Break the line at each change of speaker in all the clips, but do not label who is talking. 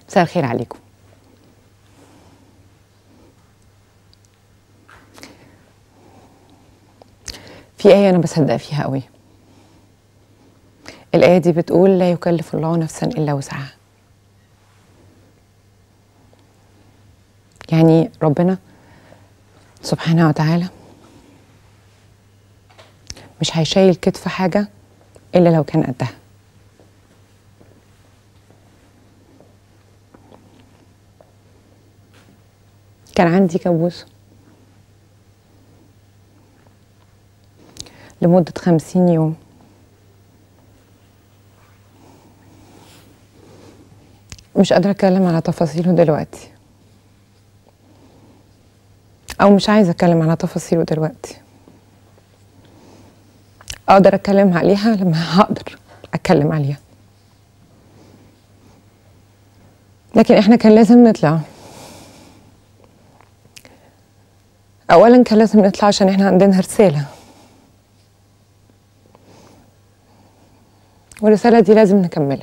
مساء الخير عليكم في آية أنا بصدق فيها قوي الآية دي بتقول لا يكلف الله نفسا إلا وسعها يعني ربنا سبحانه وتعالى مش هيشيل كتف حاجة إلا لو كان قدها كان عندي كابوس لمدة خمسين يوم مش قادرة أتكلم على تفاصيله دلوقتي أو مش عايزة أتكلم على تفاصيله دلوقتي أقدر أتكلم عليها لما هقدر أتكلم عليها لكن إحنا كان لازم نطلع أولا كان لازم نطلع عشان إحنا عندنا رسالة والرسالة دي لازم نكملها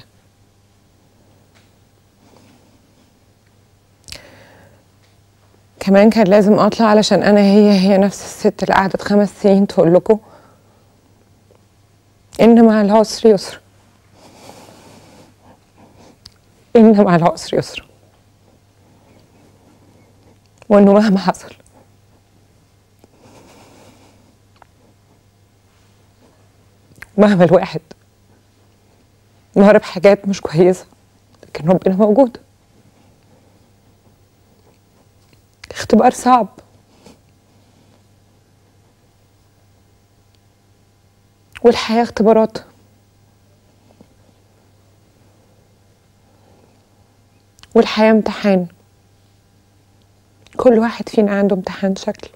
كمان كان لازم اطلع علشان انا هي هي نفس الست اللي قعدت خمس سنين تقول لكم ان مع العسر يسر ان مع العسر يسر وانه مهما حصل مهما الواحد مر بحاجات مش كويسة لكن ربنا موجود اختبار صعب والحياة اختبارات والحياة امتحان كل واحد فينا عنده امتحان شكل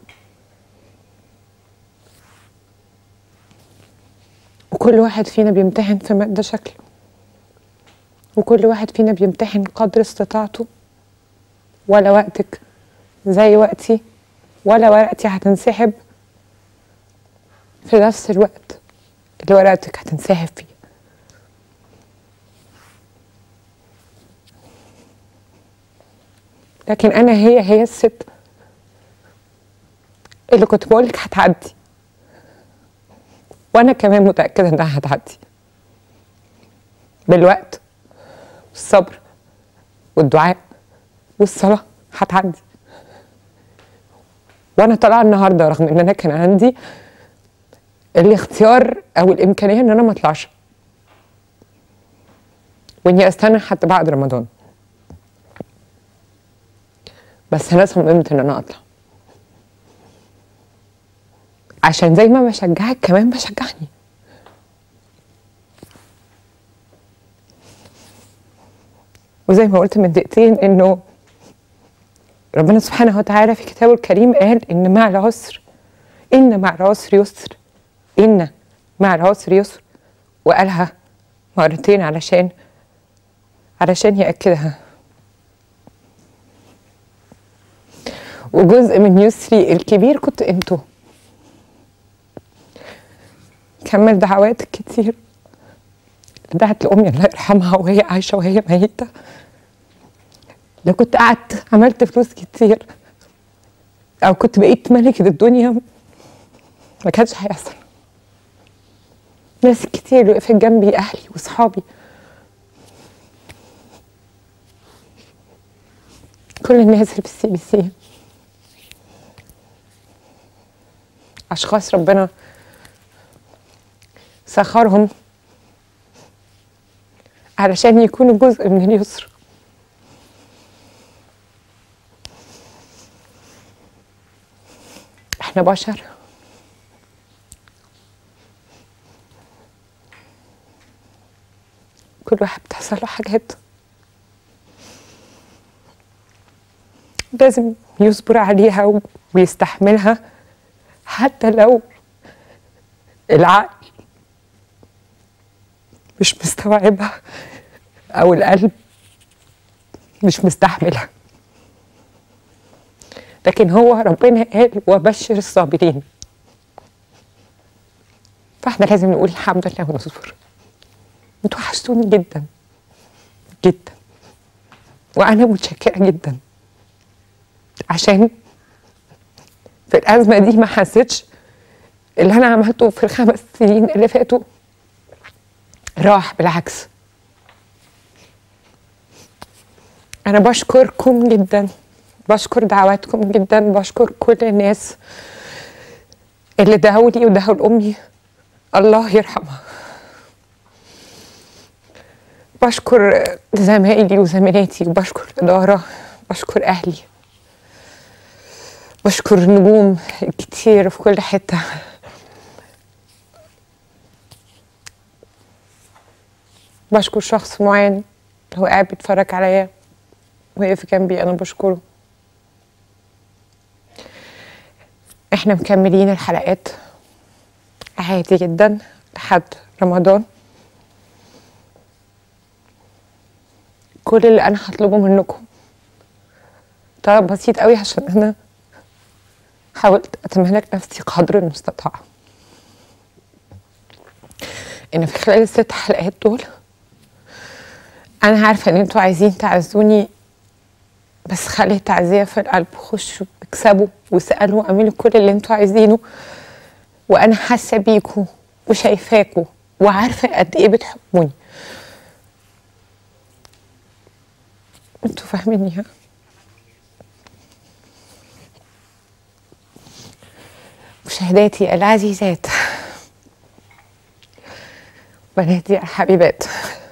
وكل واحد فينا بيمتحن في مادة شكل وكل واحد فينا بيمتحن قدر استطاعته ولا وقتك زي وقتي ولا ورقتي هتنسحب في نفس الوقت اللي ورقتك هتنسحب فيه لكن انا هي هي الست اللي كنت بقولك هتعدي وانا كمان متاكده انها هتعدي بالوقت والصبر والدعاء والصلاه هتعدي وانا طالعه النهارده رغم ان انا كان عندي الاختيار او الامكانيه ان انا ما اطلعش واني استنى حتى بعد رمضان بس انا صممت ان انا اطلع عشان زي ما بشجعك كمان بشجعني وزي ما قلت من دقيقتين انه ربنا سبحانه وتعالى في كتابه الكريم قال ان مع العسر ان مع العسر يسر ان مع العسر يسر وقالها مرتين علشان علشان يأكدها وجزء من يسري الكبير كنت انتوا كمل دعوات كتير دعت لأمي الله يرحمها وهي عايشة وهي ميتة لو كنت قعدت عملت فلوس كتير او كنت بقيت ملكة الدنيا ما كانش هيحصل ناس كتير وقفت جنبي اهلي واصحابي كل الناس اللي في السي بي سي اشخاص ربنا سخرهم علشان يكونوا جزء من اليسر احنا بشر كل واحد بتحصل له حاجات لازم يصبر عليها ويستحملها حتى لو العقل مش مستوعبها او القلب مش مستحملها لكن هو ربنا قال وبشر الصابرين فاحنا لازم نقول الحمد لله ونصبر انتوا وحشتوني جدا جدا وانا متشكره جدا عشان في الازمه دي ما حسيتش اللي انا عملته في الخمس سنين اللي فاتوا راح بالعكس انا بشكركم جدا بشكر دعواتكم جدا بشكر كل الناس اللي دعوا لي ودعوا لامي الله يرحمها بشكر زمايلي وزميلاتي وبشكر الإدارة بشكر أهلي بشكر نجوم كتير في كل حتة بشكر شخص معين هو قاعد بيتفرج عليا وقف جنبي أنا بشكره احنا مكملين الحلقات عادي جدا لحد رمضان كل اللي انا هطلبه منكم طلب بسيط قوي عشان انا حاولت اتمالك نفسي قدر المستطاع ان في خلال الست حلقات دول انا عارفه ان انتوا عايزين تعزوني بس خلي التعزيه في القلب خشوا اكسبوا وسالوا واعملوا كل اللي انتوا عايزينه وانا حاسه بيكوا وشايفاكوا وعارفه قد ايه بتحبوني انتوا فاهميني ها مشاهداتي العزيزات بناتي الحبيبات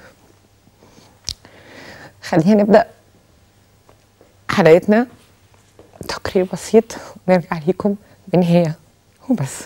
خلينا نبدأ حلقتنا تقرير بسيط ونرجع ليكم بنهاية وبس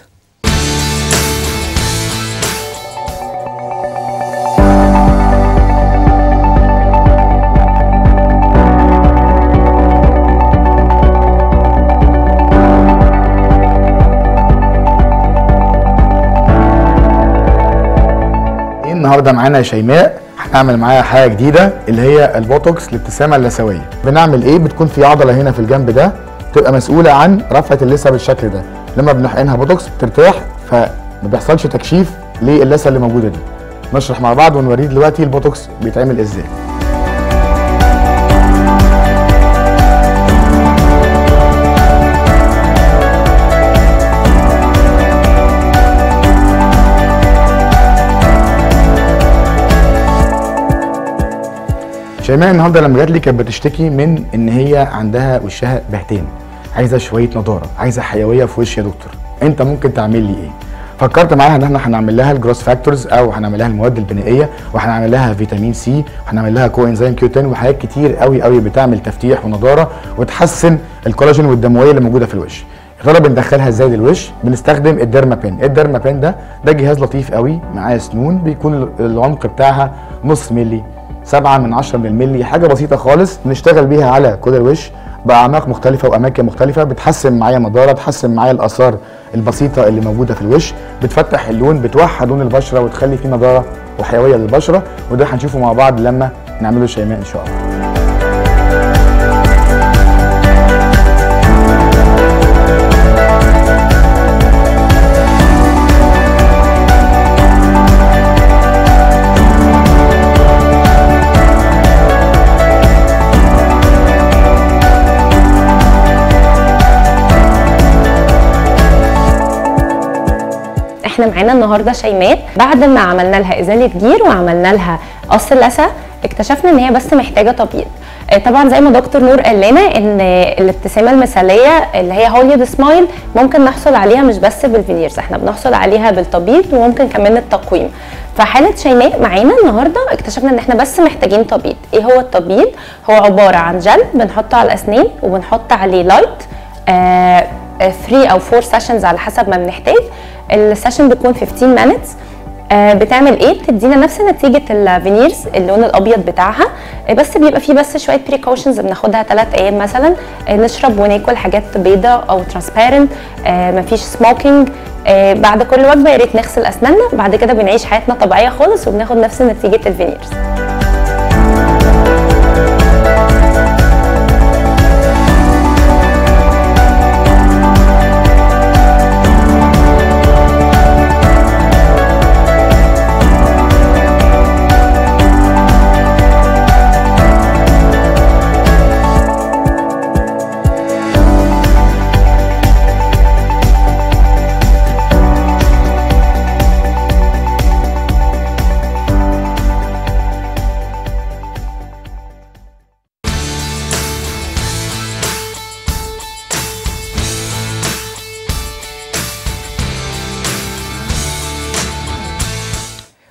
النهارده معانا شيماء هنعمل معاها حاجه جديده اللي هي البوتوكس الابتسامه اللثويه بنعمل ايه بتكون في عضله هنا في الجنب ده تبقى مسؤوله عن رفعه اللثه بالشكل ده لما بنحقنها بوتوكس بترتاح فما بيحصلش تكشيف للثه اللي موجوده دي نشرح مع بعض ونوريه دلوقتي البوتوكس بيتعمل ازاي شيماء النهارده لما جات لي كانت بتشتكي من ان هي عندها وشها بهتين عايزه شويه نضاره عايزه حيويه في وش يا دكتور انت ممكن تعمل لي ايه فكرت معاها ان احنا هنعمل لها الجروس فاكتورز او هنعمل لها المواد البنائيه وهنعمل لها فيتامين سي وهنعمل لها كو انزيم كيو 10 وحاجات كتير قوي قوي بتعمل تفتيح ونضاره وتحسن الكولاجين والدمويه اللي موجوده في الوش يا ترى بندخلها ازاي للوش بنستخدم الديرما بين الديرما بين ده ده جهاز لطيف قوي معاه سنون بيكون العمق بتاعها نص ملي 7 من 10 من الملي حاجه بسيطه خالص بنشتغل بيها على كل الوش باعماق مختلفه واماكن مختلفه بتحسن معايا نضاره تحسن معايا الاثار البسيطه اللي موجوده في الوش بتفتح اللون بتوحد لون البشره وتخلي فيه نضاره وحيويه للبشره وده هنشوفه مع بعض لما نعمله شيماء ان شاء الله
احنا معانا النهارده شيماء بعد ما عملنا لها ازاله جير وعملنا لها قص اللثه اكتشفنا ان هي بس محتاجه تبييض آه، طبعا زي ما دكتور نور قال لنا ان الابتسامه المثاليه اللي هي هوليود سمايل ممكن نحصل عليها مش بس بالفينيرز احنا بنحصل عليها بالتبييض وممكن كمان التقويم فحاله شيماء معانا النهارده اكتشفنا ان احنا بس محتاجين تبييض ايه هو التبييض هو عباره عن جل بنحطه على الاسنان وبنحط عليه لايت آه 3 او 4 سيشنز على حسب ما بنحتاج السيشن بتكون 15 minutes آه، بتعمل ايه بتدينا نفس نتيجه الفينيرز اللون الابيض بتاعها آه، بس بيبقى فيه بس شويه بريكوشنز بناخدها 3 ايام مثلا آه، نشرب وناكل حاجات بيضة او ترانسبيرنت مفيش سموكينج بعد كل وجبه يا ريت نغسل اسناننا بعد كده بنعيش حياتنا طبيعيه خالص وبناخد نفس نتيجه الفينيرز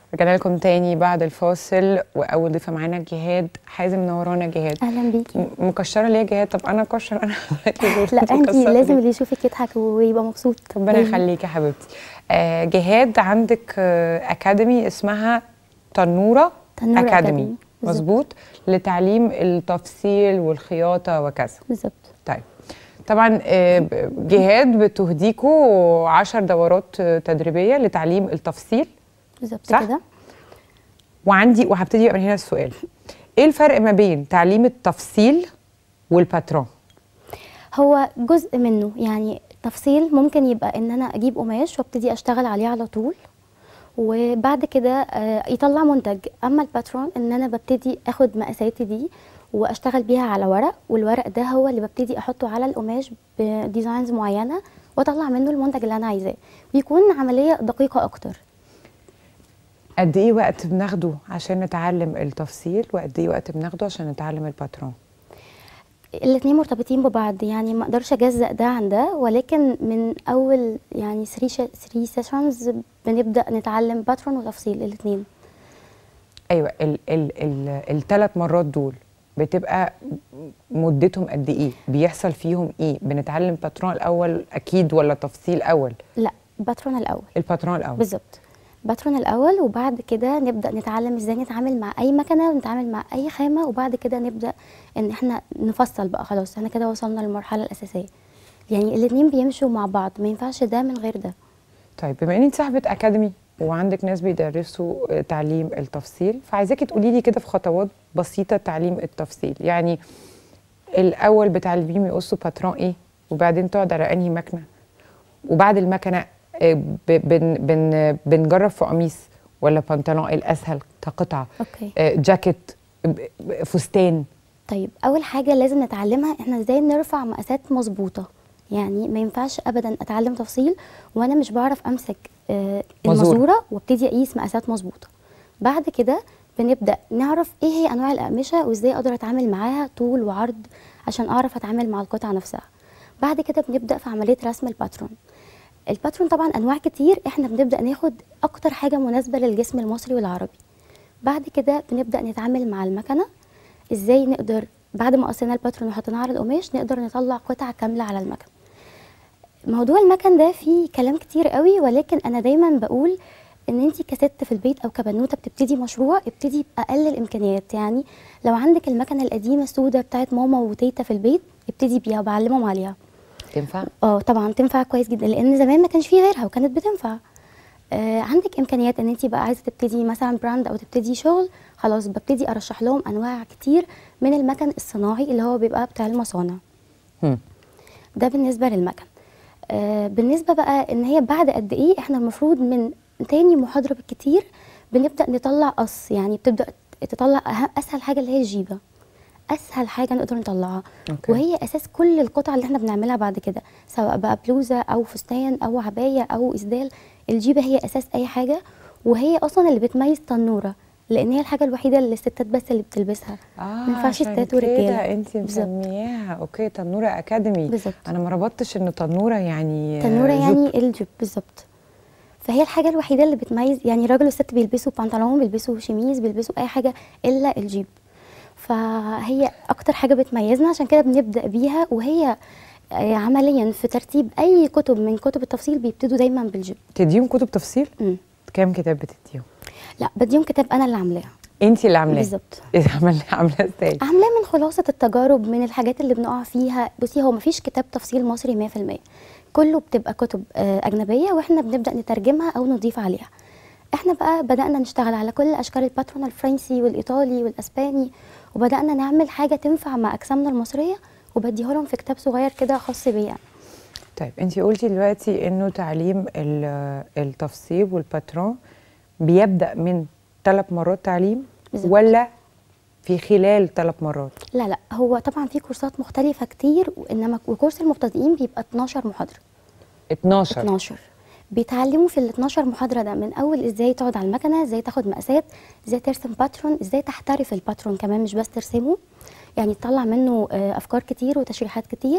رجعنا لكم تاني بعد الفاصل واول ضيفه معانا جهاد حازم منورانا جهاد
اهلا بيكي
م- مكشره ليه يا جهاد طب انا اكشر انا
لا
أنت
انت
مكسرة
لازم
ليه؟
اللي يشوفك يضحك ويبقى مبسوط
ربنا
دايماً.
يخليك يا حبيبتي آه جهاد عندك آه اكاديمي اسمها تنوره
تنورة
اكاديمي
أكاديمي، بالظبط.
مظبوط لتعليم التفصيل والخياطه وكذا
بالظبط
طيب طبعا آه، ب- جهاد بتهديكوا عشر دورات آه، تدريبيه لتعليم التفصيل
بالظبط
صح؟
كده
وعندي وهبتدي بقى من هنا السؤال ايه الفرق ما بين تعليم التفصيل والباترون
هو جزء منه يعني تفصيل ممكن يبقى ان انا اجيب قماش وابتدي اشتغل عليه على طول وبعد كده آه، يطلع منتج اما الباترون ان انا ببتدي اخد مقاساتي دي واشتغل بيها على ورق والورق ده هو اللي ببتدي احطه على القماش بديزاينز معينه واطلع منه المنتج اللي انا عايزاه بيكون عمليه دقيقه اكتر
قد ايه وقت بناخده عشان نتعلم التفصيل وقد ايه وقت بناخده عشان نتعلم الباترون
الاثنين مرتبطين ببعض يعني ما اقدرش اجزأ ده عن ده ولكن من اول يعني 3 3 سيشنز بنبدا نتعلم باترون وتفصيل الاثنين
ايوه ال ال ال الثلاث مرات دول بتبقى مدتهم قد ايه بيحصل فيهم ايه بنتعلم باترون الاول اكيد ولا تفصيل اول
لا باترون الاول
الباترون الاول
بالظبط باترون الاول وبعد كده نبدا نتعلم ازاي نتعامل مع اي مكنه ونتعامل مع اي خامه وبعد كده نبدا ان احنا نفصل بقى خلاص احنا كده وصلنا للمرحله الاساسيه يعني الاثنين بيمشوا مع بعض ما ينفعش ده من غير ده
طيب بما ان انت صاحبه اكاديمي وعندك ناس بيدرسوا آه، تعليم التفصيل فعايزاكي تقولي لي كده في خطوات بسيطه تعليم التفصيل يعني الاول بتعلميهم يقصوا باترون ايه وبعدين تقعد على انهي مكنه وبعد المكنه آه، ب- بن بن بنجرب في قميص ولا بنطلون الاسهل كقطعه
اوكي
آه، جاكيت ب- ب- فستان
طيب اول حاجه لازم نتعلمها احنا ازاي نرفع مقاسات مظبوطه يعني ما ينفعش ابدا اتعلم تفصيل وانا مش بعرف امسك آه،
مزورة.
المزوره وابتدي اقيس مقاسات مظبوطه بعد كده بنبدا نعرف ايه هي انواع الاقمشه وازاي اقدر اتعامل معاها طول وعرض عشان اعرف اتعامل مع القطعه نفسها بعد كده بنبدا في عمليه رسم الباترون الباترون طبعا انواع كتير احنا بنبدا ناخد اكتر حاجه مناسبه للجسم المصري والعربي بعد كده بنبدا نتعامل مع المكنه ازاي نقدر بعد ما قصينا الباترون وحطيناه على القماش نقدر نطلع قطعه كامله على المكن موضوع المكن ده فيه كلام كتير قوي ولكن انا دايما بقول ان انت كست في البيت او كبنوته بتبتدي مشروع ابتدي باقل الامكانيات يعني لو عندك المكنه القديمه السوداء بتاعت ماما وتيتا في البيت ابتدي بيها وبعلمهم عليها
تنفع
اه طبعا تنفع كويس جدا لان زمان ما كانش فيه غيرها وكانت بتنفع آه عندك امكانيات ان انت بقى عايزه تبتدي مثلا براند او تبتدي شغل خلاص ببتدي ارشح لهم انواع كتير من المكن الصناعي اللي هو بيبقى بتاع المصانع
هم.
ده بالنسبه للمكن آه بالنسبه بقى ان هي بعد قد ايه احنا المفروض من تاني محاضره بالكتير بنبدا نطلع قص يعني بتبدا تطلع أه- اسهل حاجه اللي هي الجيبه اسهل حاجه نقدر نطلعها
أوكي.
وهي اساس كل القطع اللي احنا بنعملها بعد كده سواء بقى بلوزه او فستان او عبايه او اسدال الجيبه هي اساس اي حاجه وهي اصلا اللي بتميز تنوره لان هي الحاجه الوحيده اللي الستات بس اللي بتلبسها
اه
ما ينفعش
عشان
ستات ورجاله
كده انت
بالظبط.
مسمياها اوكي تنوره اكاديمي
بالظبط.
انا ما ربطتش ان تنوره يعني
تنوره
جوب.
يعني الجيب بالظبط فهي الحاجه الوحيده اللي بتميز يعني راجل والست بيلبسوا بنطلون بيلبسوا شميز بيلبسوا اي حاجه الا الجيب فهي اكتر حاجه بتميزنا عشان كده بنبدا بيها وهي آه، عمليا في ترتيب اي كتب من كتب التفصيل بيبتدوا دايما بالجيب
تديهم كتب تفصيل
مم.
كام كتاب بتديهم
لا بديهم كتاب انا اللي عاملاها
انت اللي عاملاه
بالظبط
إيه عامله عامله ازاي
عاملاه من خلاصه التجارب من الحاجات اللي بنقع فيها بصي هو مفيش كتاب تفصيل مصري 100% كله بتبقى كتب آه، اجنبيه واحنا بنبدا نترجمها او نضيف عليها احنا بقى بدانا نشتغل على كل اشكال الباترون الفرنسي والايطالي والاسباني وبدانا نعمل حاجه تنفع مع اجسامنا المصريه وبديها لهم في كتاب صغير كده خاص بيا يعني.
طيب انت قلتي دلوقتي انه تعليم ال- التفصيل والباترون بيبدا من ثلاث مرات تعليم
بالظبط.
ولا في خلال ثلاث مرات
لا لا هو طبعا في كورسات مختلفه كتير انما وكورس المبتدئين بيبقى 12 محاضره
12
12 بيتعلموا في ال 12 محاضره ده من اول ازاي تقعد على المكنه ازاي تاخد مقاسات ازاي ترسم باترون ازاي تحترف الباترون كمان مش بس ترسمه يعني تطلع منه آه، افكار كتير وتشريحات كتير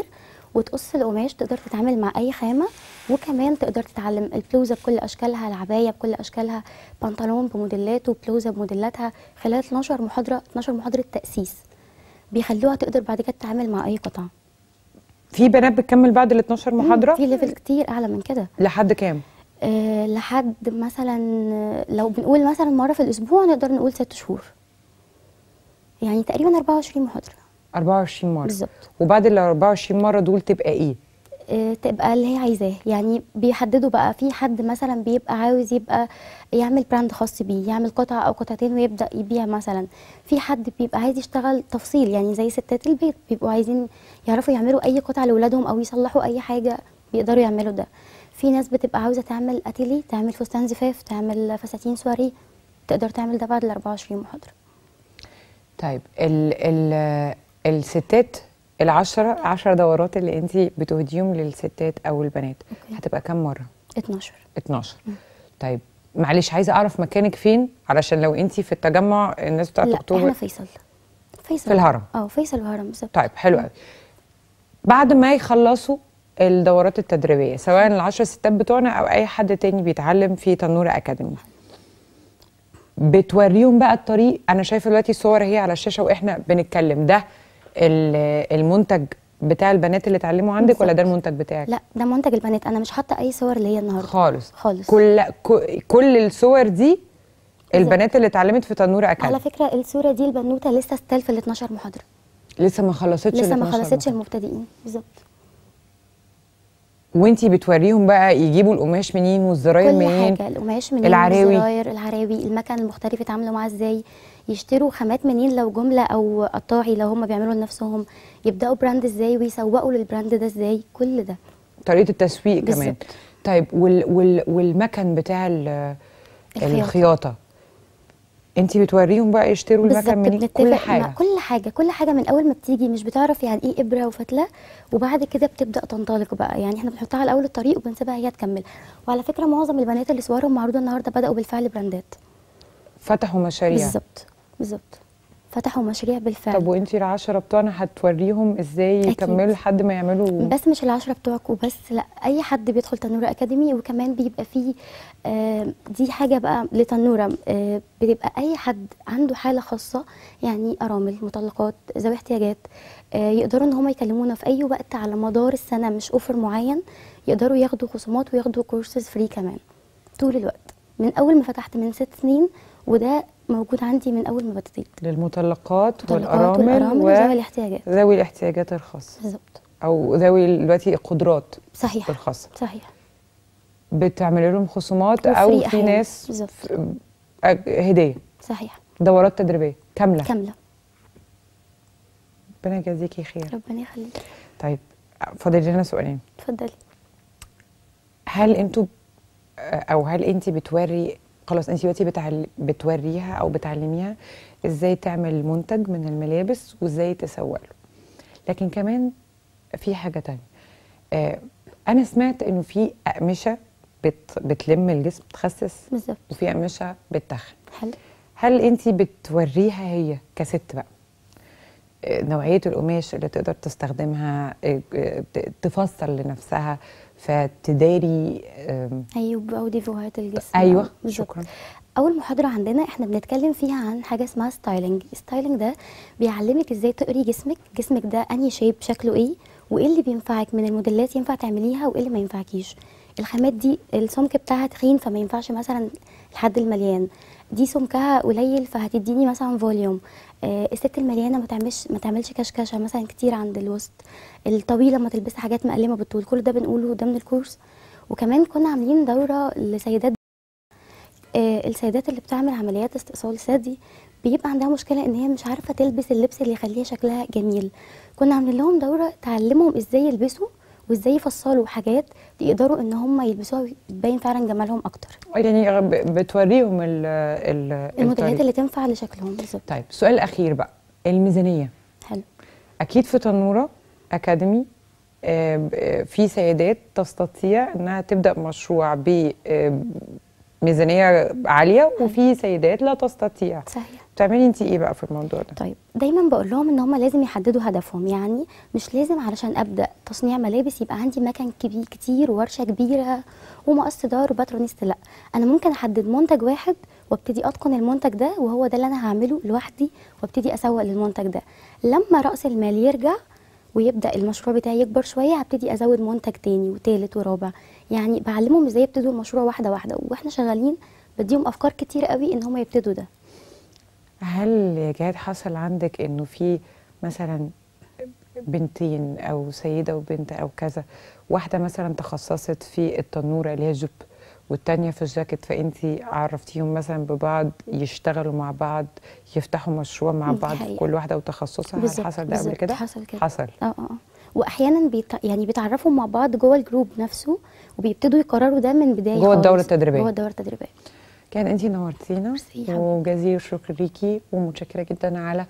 وتقص القماش تقدر تتعامل مع اي خامه وكمان تقدر تتعلم البلوزه بكل اشكالها العبايه بكل اشكالها بنطلون بموديلاته بلوزه بموديلاتها خلال 12 محاضره 12 محاضره تاسيس بيخلوها تقدر بعد كده تتعامل مع اي قطعه
في بنات بتكمل بعد ال 12 محاضره
في ليفل كتير اعلى من كده
لحد كام
أه لحد مثلا لو بنقول مثلا مره في الاسبوع نقدر نقول ست شهور يعني تقريبا 24 محاضره
24 مره
بالظبط.
وبعد ال 24 مره دول تبقى ايه
آه، تبقى اللي هي عايزاه يعني بيحددوا بقى في حد مثلا بيبقى عاوز يبقى يعمل براند خاص بيه يعمل قطعة أو قطعتين ويبدأ يبيع مثلا في حد بيبقى عايز يشتغل تفصيل يعني زي ستات البيت بيبقوا عايزين يعرفوا يعملوا أي قطعة لأولادهم أو يصلحوا أي حاجة بيقدروا يعملوا ده في ناس بتبقى عاوزة تعمل أتيلي تعمل فستان زفاف تعمل فساتين سواري تقدر تعمل ده بعد ال 24 محاضرة
طيب ال ال الستات العشرة عشر دورات اللي انت بتهديهم للستات او البنات
أوكي.
هتبقى كام مره
12
12 طيب معلش عايزه اعرف مكانك فين علشان لو انت في التجمع الناس بتاعت
لا احنا
اكتوبر
فيصل فيصل
في الهرم.
اه فيصل وهرم بالظبط
طيب حلو قوي بعد ما يخلصوا الدورات التدريبيه سواء العشر ستات بتوعنا او اي حد تاني بيتعلم في تنوره اكاديمي بتوريهم بقى الطريق انا شايفه دلوقتي الصور هي على الشاشه واحنا بنتكلم ده ال- المنتج بتاع البنات اللي اتعلموا عندك ولا ده
بالظبط.
المنتج بتاعك
لا ده منتج البنات انا مش حاطه اي صور ليا النهارده
خالص
خالص
كل ك- كل الصور دي البنات اللي اتعلمت في تنوره
على
اكاديمي
فكره الصوره دي البنوته لسه ستيل في ال 12 محاضره
لسه ما خلصتش
لسه
ال
ما
12
خلصتش
محاضرة.
المبتدئين بالظبط
وانتي بتوريهم بقى يجيبوا القماش منين والزراير
كل
منين
حاجه القماش منين
العراوي.
الزراير العراوي المكن المختلف يتعاملوا معاه ازاي يشتروا خامات منين لو جمله او قطاعي لو هم بيعملوا لنفسهم يبداوا براند ازاي ويسوقوا للبراند ده ازاي كل ده
طريقه التسويق كمان
بالظبط.
طيب وال وال والمكن بتاع ال-
الخياطة.
الخياطه انتي بتوريهم بقى يشتروا
بالظبط
المكن منين
بنتفق
كل
مع
حاجه
كل حاجه كل حاجه من اول ما بتيجي مش بتعرف يعني ايه ابره وفتله وبعد كده بتبدا تنطلق بقى يعني احنا بنحطها على اول الطريق وبنسيبها هي تكمل وعلى فكره معظم البنات اللي صورهم معروضه النهارده بداوا بالفعل براندات
فتحوا مشاريع
بالظبط بالظبط فتحوا مشاريع بالفعل
طب وانتي العشرة بتوعنا هتوريهم ازاي
أكيد.
يكملوا لحد ما يعملوا
بس مش العشرة بتوعك وبس لا اي حد بيدخل تنوره اكاديمي وكمان بيبقى فيه آه دي حاجه بقى لتنوره آه بتبقى اي حد عنده حاله خاصه يعني ارامل مطلقات ذوي احتياجات آه يقدروا ان هم يكلمونا في اي وقت على مدار السنه مش اوفر معين يقدروا ياخدوا خصومات وياخدوا كورسز فري كمان طول الوقت من اول ما فتحت من ست سنين وده موجود عندي من اول ما بديت
للمطلقات
مطلقات
والارامل
والارامل وذوي
وذوي
الاحتياجات
الاحتياجات الخاصه
بالظبط
او ذوي دلوقتي القدرات
صحيح
الخاصه
صحيح
بتعملي لهم خصومات
وفري
او في
أحياناً.
ناس
بالظبط.
ف- أج- هديه
صحيح
دورات تدريبيه كامله
كامله
ربنا يجازيكي خير
ربنا يخليك
طيب فاضل لنا سؤالين
اتفضلي
هل انتوا او هل انت بتوري خلاص انت دلوقتي بتعل... بتوريها او بتعلميها ازاي تعمل منتج من الملابس وازاي تسوق له لكن كمان في حاجه تانية آه انا سمعت انه في اقمشه بت... بتلم الجسم تخسس
بالظبط
وفي اقمشه بتتخن
حلو
هل انت بتوريها هي كست بقى آه، نوعيه القماش اللي تقدر تستخدمها آه، آه، ت- تفسر لنفسها فتداري آم،
ايوه او ديفوهات الجسم
ايوه
آه، بالظبط.
شكرا
اول محاضره عندنا احنا بنتكلم فيها عن حاجه اسمها ستايلنج الستايلنج ده بيعلمك ازاي تقري جسمك جسمك ده انهي شيب شكله ايه وايه اللي بينفعك من الموديلات ينفع تعمليها وايه اللي ما ينفعكيش الخامات دي السمك بتاعها تخين فما ينفعش مثلا الحد المليان دي سمكها قليل فهتديني مثلا فوليوم آه الست المليانه ما تعملش ما تعملش كشكشه مثلا كتير عند الوسط الطويله ما تلبس حاجات مقلمه بالطول كل ده بنقوله ده من الكورس وكمان كنا عاملين دوره لسيدات آه، السيدات اللي بتعمل عمليات استئصال ثدي بيبقى عندها مشكله ان هي مش عارفه تلبس اللبس اللي يخليها شكلها جميل كنا عاملين لهم دوره تعلمهم ازاي يلبسوا وازاي يفصلوا حاجات يقدروا ان هم يلبسوها وتبين فعلا جمالهم اكتر
يعني ب- بتوريهم ال ال
الموديلات
الطريق.
اللي تنفع لشكلهم بالظبط
طيب السؤال الاخير بقى الميزانيه
حلو
اكيد في تنوره اكاديمي آه، ب- آه، في سيدات تستطيع انها تبدا مشروع بميزانيه عاليه وفي سيدات لا تستطيع
صحيح
بتعملي انت ايه بقى في الموضوع ده
طيب دايما بقول لهم ان هم لازم يحددوا هدفهم يعني مش لازم علشان ابدا تصنيع ملابس يبقى عندي مكان كبير كتير ورشه كبيره ومقص دار وباترونيست لا انا ممكن احدد منتج واحد وابتدي اتقن المنتج ده وهو ده اللي انا هعمله لوحدي وابتدي اسوق للمنتج ده لما راس المال يرجع ويبدا المشروع بتاعي يكبر شويه هبتدي ازود منتج تاني وتالت ورابع يعني بعلمهم ازاي يبتدوا المشروع واحده واحده واحنا شغالين بديهم افكار كتير قوي ان هم يبتدوا ده
هل يا جهاد حصل عندك انه في مثلا بنتين او سيده وبنت او كذا واحده مثلا تخصصت في التنوره اللي هي جوب والتانية في الجاكيت فانت عرفتيهم مثلا ببعض يشتغلوا مع بعض يفتحوا مشروع مع
دي
بعض
حقيقة.
كل واحده وتخصصها هل
بالظبط،
حصل ده قبل
بالظبط،
كده
حصل كده.
حصل
اه اه آه. واحيانا بيت... يعني بيتعرفوا مع بعض جوه الجروب نفسه وبيبتدوا يقرروا ده من بدايه
جوه الدورة
خالص.
التدريبية.
جوه الدوره التدريبيه
كان انت نورتينا
ميرسي يا حبيبتي.
وجزيل الشكر ليكي ومتشكره جدا على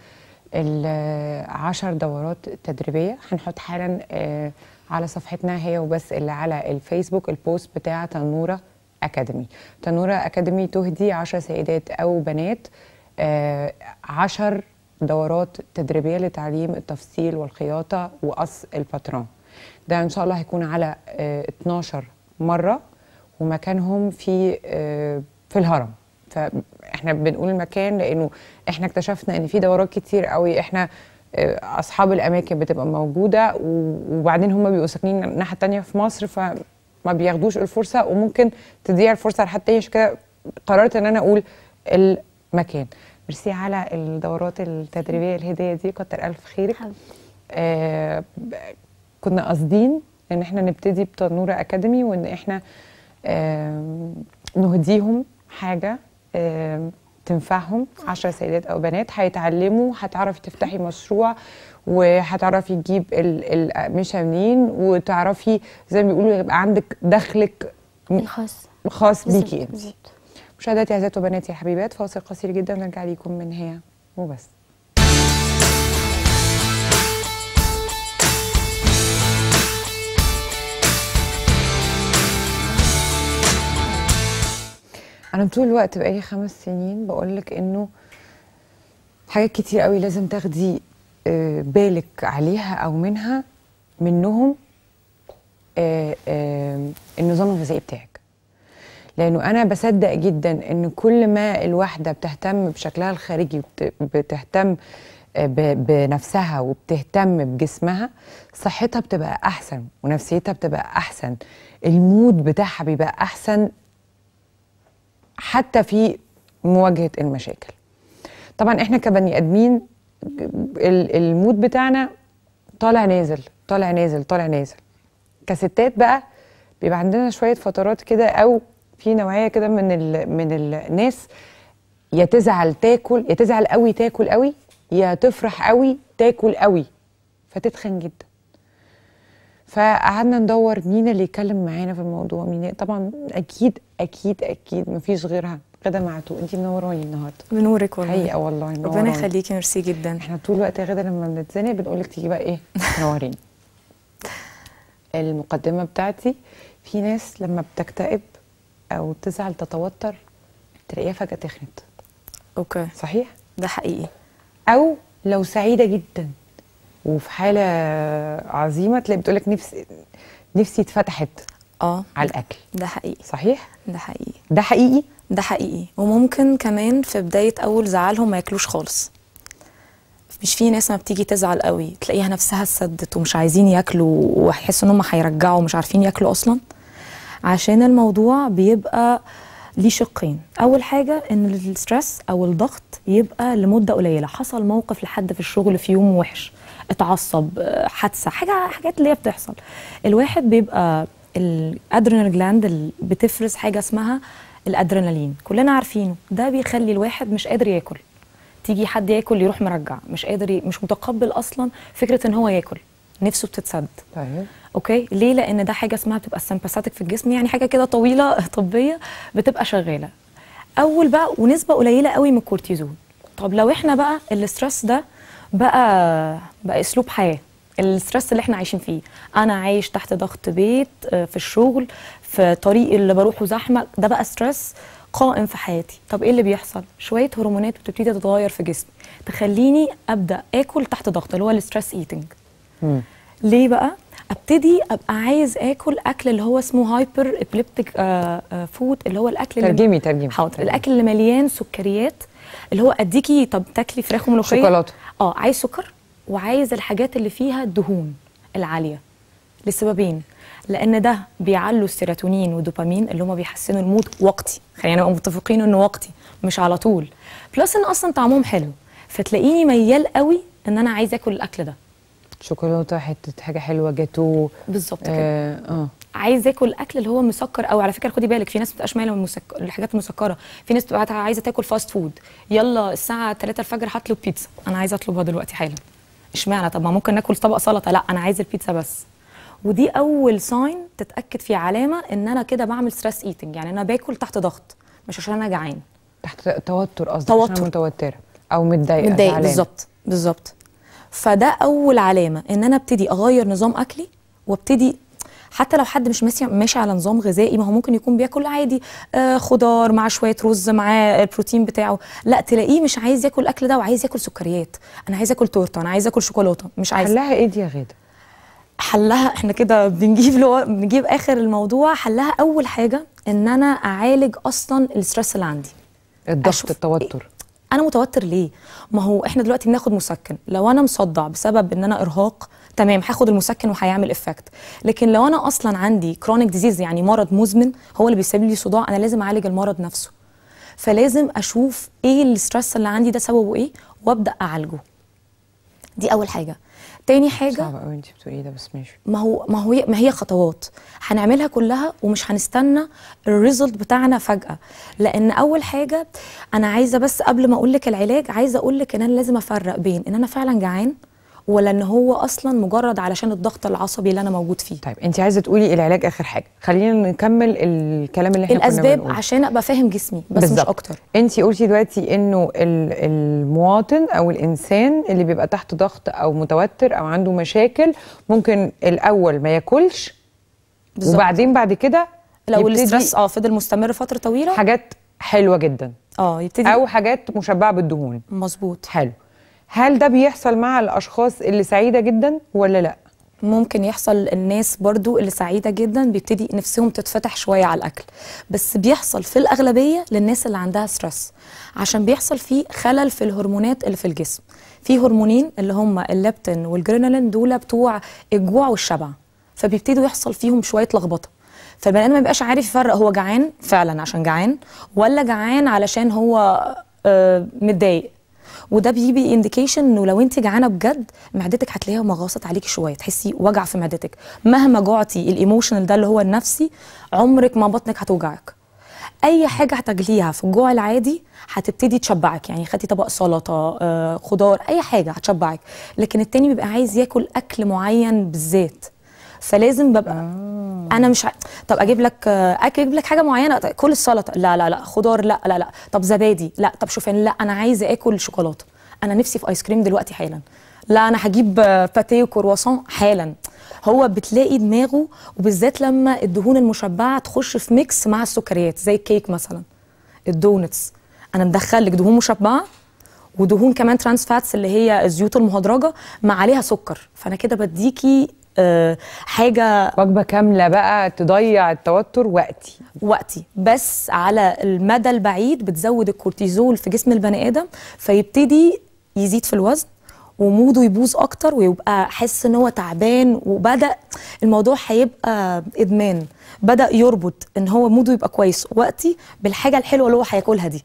العشر دورات تدريبيه هنحط حالا آه، على صفحتنا هي وبس اللي على الفيسبوك البوست بتاع تنوره اكاديمي تنوره اكاديمي تهدي 10 سيدات او بنات آه، عشر دورات تدريبيه لتعليم التفصيل والخياطه وقص الباترون ده ان شاء الله هيكون على آه، 12 مره ومكانهم في آه، في الهرم فاحنا بنقول المكان لانه احنا اكتشفنا ان في دورات كتير قوي احنا آه، اصحاب الاماكن بتبقى موجوده و- وبعدين هم بيبقوا ساكنين الناحيه التانيه في مصر فما بياخدوش الفرصه وممكن تضيع الفرصه لحد تاني عشان كده قررت ان انا اقول المكان ميرسي على الدورات التدريبيه الهديه دي كتر الف خيرك
حبيبتي.
آه ب- كنا قاصدين ان احنا نبتدي بتنوره اكاديمي وان احنا آه نهديهم حاجه آه تنفعهم عشر سيدات او بنات هيتعلموا هتعرفي تفتحي مشروع وهتعرفي تجيب ال- الأقمشة منين وتعرفي زي ما بيقولوا يبقى عندك دخلك م-
الخاص
خاص
بالظبط،
بيكي انت
بالظبط.
مشاهداتي اعزائي وبناتي الحبيبات فاصل قصير جدا ونرجع ليكم من هي وبس انا طول الوقت بقالي خمس سنين بقول لك انه حاجات كتير قوي لازم تاخدي آه، بالك عليها او منها منهم آه، آه، النظام الغذائي بتاعك لانه انا بصدق جدا ان كل ما الواحده بتهتم بشكلها الخارجي وبت- بتهتم آه، ب- بنفسها وبتهتم بجسمها صحتها بتبقى احسن ونفسيتها بتبقى احسن المود بتاعها بيبقى احسن حتى في مواجهه المشاكل طبعا احنا كبني ادمين ال- المود بتاعنا طالع نازل طالع نازل طالع نازل كستات بقى بيبقى عندنا شويه فترات كده او في نوعيه كده من ال من الناس يا تزعل تاكل يا تزعل قوي تاكل قوي يا تفرح قوي تاكل قوي فتتخن جدا فقعدنا ندور مين اللي يتكلم معانا في الموضوع مين طبعا اكيد اكيد اكيد مفيش غيرها غدا معتوق انت منوراني النهارده
بنورك والله
حقيقه والله
ربنا
منوراني.
يخليكي ميرسي جدا
احنا طول الوقت يا غدا لما بنتزنق بنقول لك تيجي بقى ايه تنوريني المقدمه بتاعتي في ناس لما بتكتئب او تزعل تتوتر تلاقيها فجاه تخنت
اوكي
صحيح
ده حقيقي
او لو سعيده جدا وفي حاله عظيمه تلاقي بتقول لك نفسي نفسي اتفتحت
اه
على الاكل
ده حقيقي
صحيح
ده حقيقي
ده حقيقي
ده حقيقي وممكن كمان في بداية أول زعلهم ما ياكلوش خالص مش في ناس ما بتيجي تزعل قوي تلاقيها نفسها اتسدت ومش عايزين ياكلوا ويحسوا ان هم هيرجعوا ومش عارفين ياكلوا اصلا عشان الموضوع بيبقى ليه شقين اول حاجه ان الستريس او الضغط يبقى لمده قليله حصل موقف لحد في الشغل في يوم وحش اتعصب آه، حادثه حاجه حاجات اللي هي بتحصل الواحد بيبقى الادرينال جلاند اللي بتفرز حاجه اسمها الادرينالين كلنا عارفينه ده بيخلي الواحد مش قادر ياكل تيجي حد ياكل يروح مرجع مش قادر ي... مش متقبل اصلا فكره ان هو ياكل نفسه بتتسد
طيب
اوكي ليه لان ده حاجه اسمها بتبقى السمباثيك في الجسم يعني حاجه كده طويله طبيه بتبقى شغاله اول بقى ونسبه قليله قوي من الكورتيزون طب لو احنا بقى الاسترس ده بقى بقى اسلوب حياه الستريس اللي احنا عايشين فيه انا عايش تحت ضغط بيت آه، في الشغل في طريق اللي بروحه زحمه ده بقى ستريس قائم في حياتي طب ايه اللي بيحصل شويه هرمونات بتبتدي تتغير في جسمي تخليني ابدا اكل تحت ضغط اللي هو الستريس ايتنج ليه بقى ابتدي ابقى عايز اكل اكل اللي هو اسمه هايبر ابليبتيك فود اللي هو الاكل اللي
ترجمي ترجمي
حاضر
ترجمي.
الاكل اللي مليان سكريات اللي هو اديكي طب تاكلي فراخ وملوخيه
شوكولاتة.
اه عايز سكر وعايز الحاجات اللي فيها الدهون العاليه لسببين لان ده بيعلوا السيروتونين والدوبامين اللي هما بيحسنوا المود وقتي خلينا نبقى متفقين انه وقتي مش على طول بلس ان اصلا طعمهم حلو فتلاقيني ميال قوي ان انا عايز اكل الاكل ده
شوكولاته حته حاجه حلوه جاتو
بالظبط كده
اه, آه.
عايز اكل الاكل اللي هو مسكر او على فكره خدي بالك في ناس ما بتبقاش مايله من المسك... الحاجات المسكره في ناس بتبقى عايزه تاكل فاست فود يلا الساعه 3 الفجر هطلب بيتزا انا عايزه اطلبها دلوقتي حالا اشمعنى طب ما ممكن ناكل طبق سلطه لا انا عايز البيتزا بس ودي اول ساين تتاكد فيه علامه ان انا كده بعمل ستريس ايتنج يعني انا باكل تحت ضغط مش عشان انا جعان
تحت توتر قصدك
توتر.
عشان متوتره او متضايقه
متضايق
زعلانة.
بالظبط بالظبط فده اول علامه ان انا ابتدي اغير نظام اكلي وابتدي حتى لو حد مش ماشي ماشي على نظام غذائي ما هو ممكن يكون بياكل عادي آه خضار مع شويه رز مع البروتين بتاعه لا تلاقيه مش عايز ياكل الاكل ده وعايز ياكل سكريات انا عايز اكل تورته انا عايز اكل شوكولاته مش عايز
حلها ايه دي يا غاده
حلها احنا كده بنجيب له بنجيب اخر الموضوع حلها اول حاجه ان انا اعالج اصلا الستريس اللي عندي
الضغط
أشوف
التوتر
انا متوتر ليه ما هو احنا دلوقتي بناخد مسكن لو انا مصدع بسبب ان انا ارهاق تمام هاخد المسكن وهيعمل افكت لكن لو انا اصلا عندي كرونيك ديزيز يعني مرض مزمن هو اللي بيسبب لي صداع انا لازم اعالج المرض نفسه فلازم اشوف ايه الستريس اللي عندي ده سببه ايه وابدا اعالجه دي اول حاجه تاني حاجه
صعب قوي انت بتقولي ده بس ماشي
ما هو ما هو ما هي خطوات هنعملها كلها ومش هنستنى الريزلت بتاعنا فجأة لأن أول حاجة أنا عايزة بس قبل ما أقول لك العلاج عايزة أقول لك إن أنا لازم أفرق بين إن أنا فعلا جعان ولا إن هو أصلا مجرد علشان الضغط العصبي اللي أنا موجود فيه
طيب انت عايزه تقولي العلاج اخر حاجه خلينا نكمل الكلام اللي احنا كنا
الأسباب
بنقوله.
عشان أبقى فاهم جسمي بس
بالظبط.
مش أكتر
انت قلتي دلوقتي انه ال- المواطن او الانسان اللي بيبقى تحت ضغط او متوتر او عنده مشاكل ممكن الاول ما ياكلش
بالظبط.
وبعدين بعد كده
لو
يبتدي
الاسترس اه فضل مستمر فترة طويلة
حاجات حلوه جدا
اه يبتدي
او حاجات مشبعه بالدهون
مظبوط
حلو هل ده بيحصل مع الاشخاص اللي سعيده جدا ولا لا
ممكن يحصل الناس برضو اللي سعيدة جدا بيبتدي نفسهم تتفتح شوية على الأكل بس بيحصل في الأغلبية للناس اللي عندها ستريس عشان بيحصل فيه خلل في الهرمونات اللي في الجسم في هرمونين اللي هم الليبتين والجرينالين دول بتوع الجوع والشبع فبيبتدوا يحصل فيهم شوية لخبطة فالبني آدم ما بيبقاش عارف يفرق هو جعان فعلا عشان جعان ولا جعان علشان هو آه، متضايق وده بيجي انديكيشن انه لو انت جعانه بجد معدتك هتلاقيها مغصت عليكي شويه تحسي وجع في معدتك مهما جعتي الايموشنال ده اللي هو النفسي عمرك ما بطنك هتوجعك اي حاجه هتاكليها في الجوع العادي هتبتدي تشبعك يعني خدتي طبق سلطه آه، خضار اي حاجه هتشبعك لكن التاني بيبقى عايز ياكل اكل معين بالذات فلازم ببقى آه. انا مش ع... طب اجيب لك آه، اجيب لك حاجه معينه طيب كل السلطه لا لا لا خضار لا لا لا طب زبادي لا طب شوفان لا انا عايزه اكل شوكولاته انا نفسي في ايس كريم دلوقتي حالا لا انا هجيب آه، باتيه وكرواسون حالا هو بتلاقي دماغه وبالذات لما الدهون المشبعه تخش في ميكس مع السكريات زي الكيك مثلا الدونتس انا مدخل لك دهون مشبعه ودهون كمان ترانس فاتس اللي هي الزيوت المهدرجه مع عليها سكر فانا كده بديكي آه، حاجه
وجبه كامله بقى تضيع التوتر وقتي
وقتي بس على المدى البعيد بتزود الكورتيزول في جسم البني ادم فيبتدي يزيد في الوزن وموده يبوظ اكتر ويبقى حس ان هو تعبان وبدا الموضوع هيبقى ادمان بدا يربط ان هو موده يبقى كويس وقتي بالحاجه الحلوه اللي هو هياكلها دي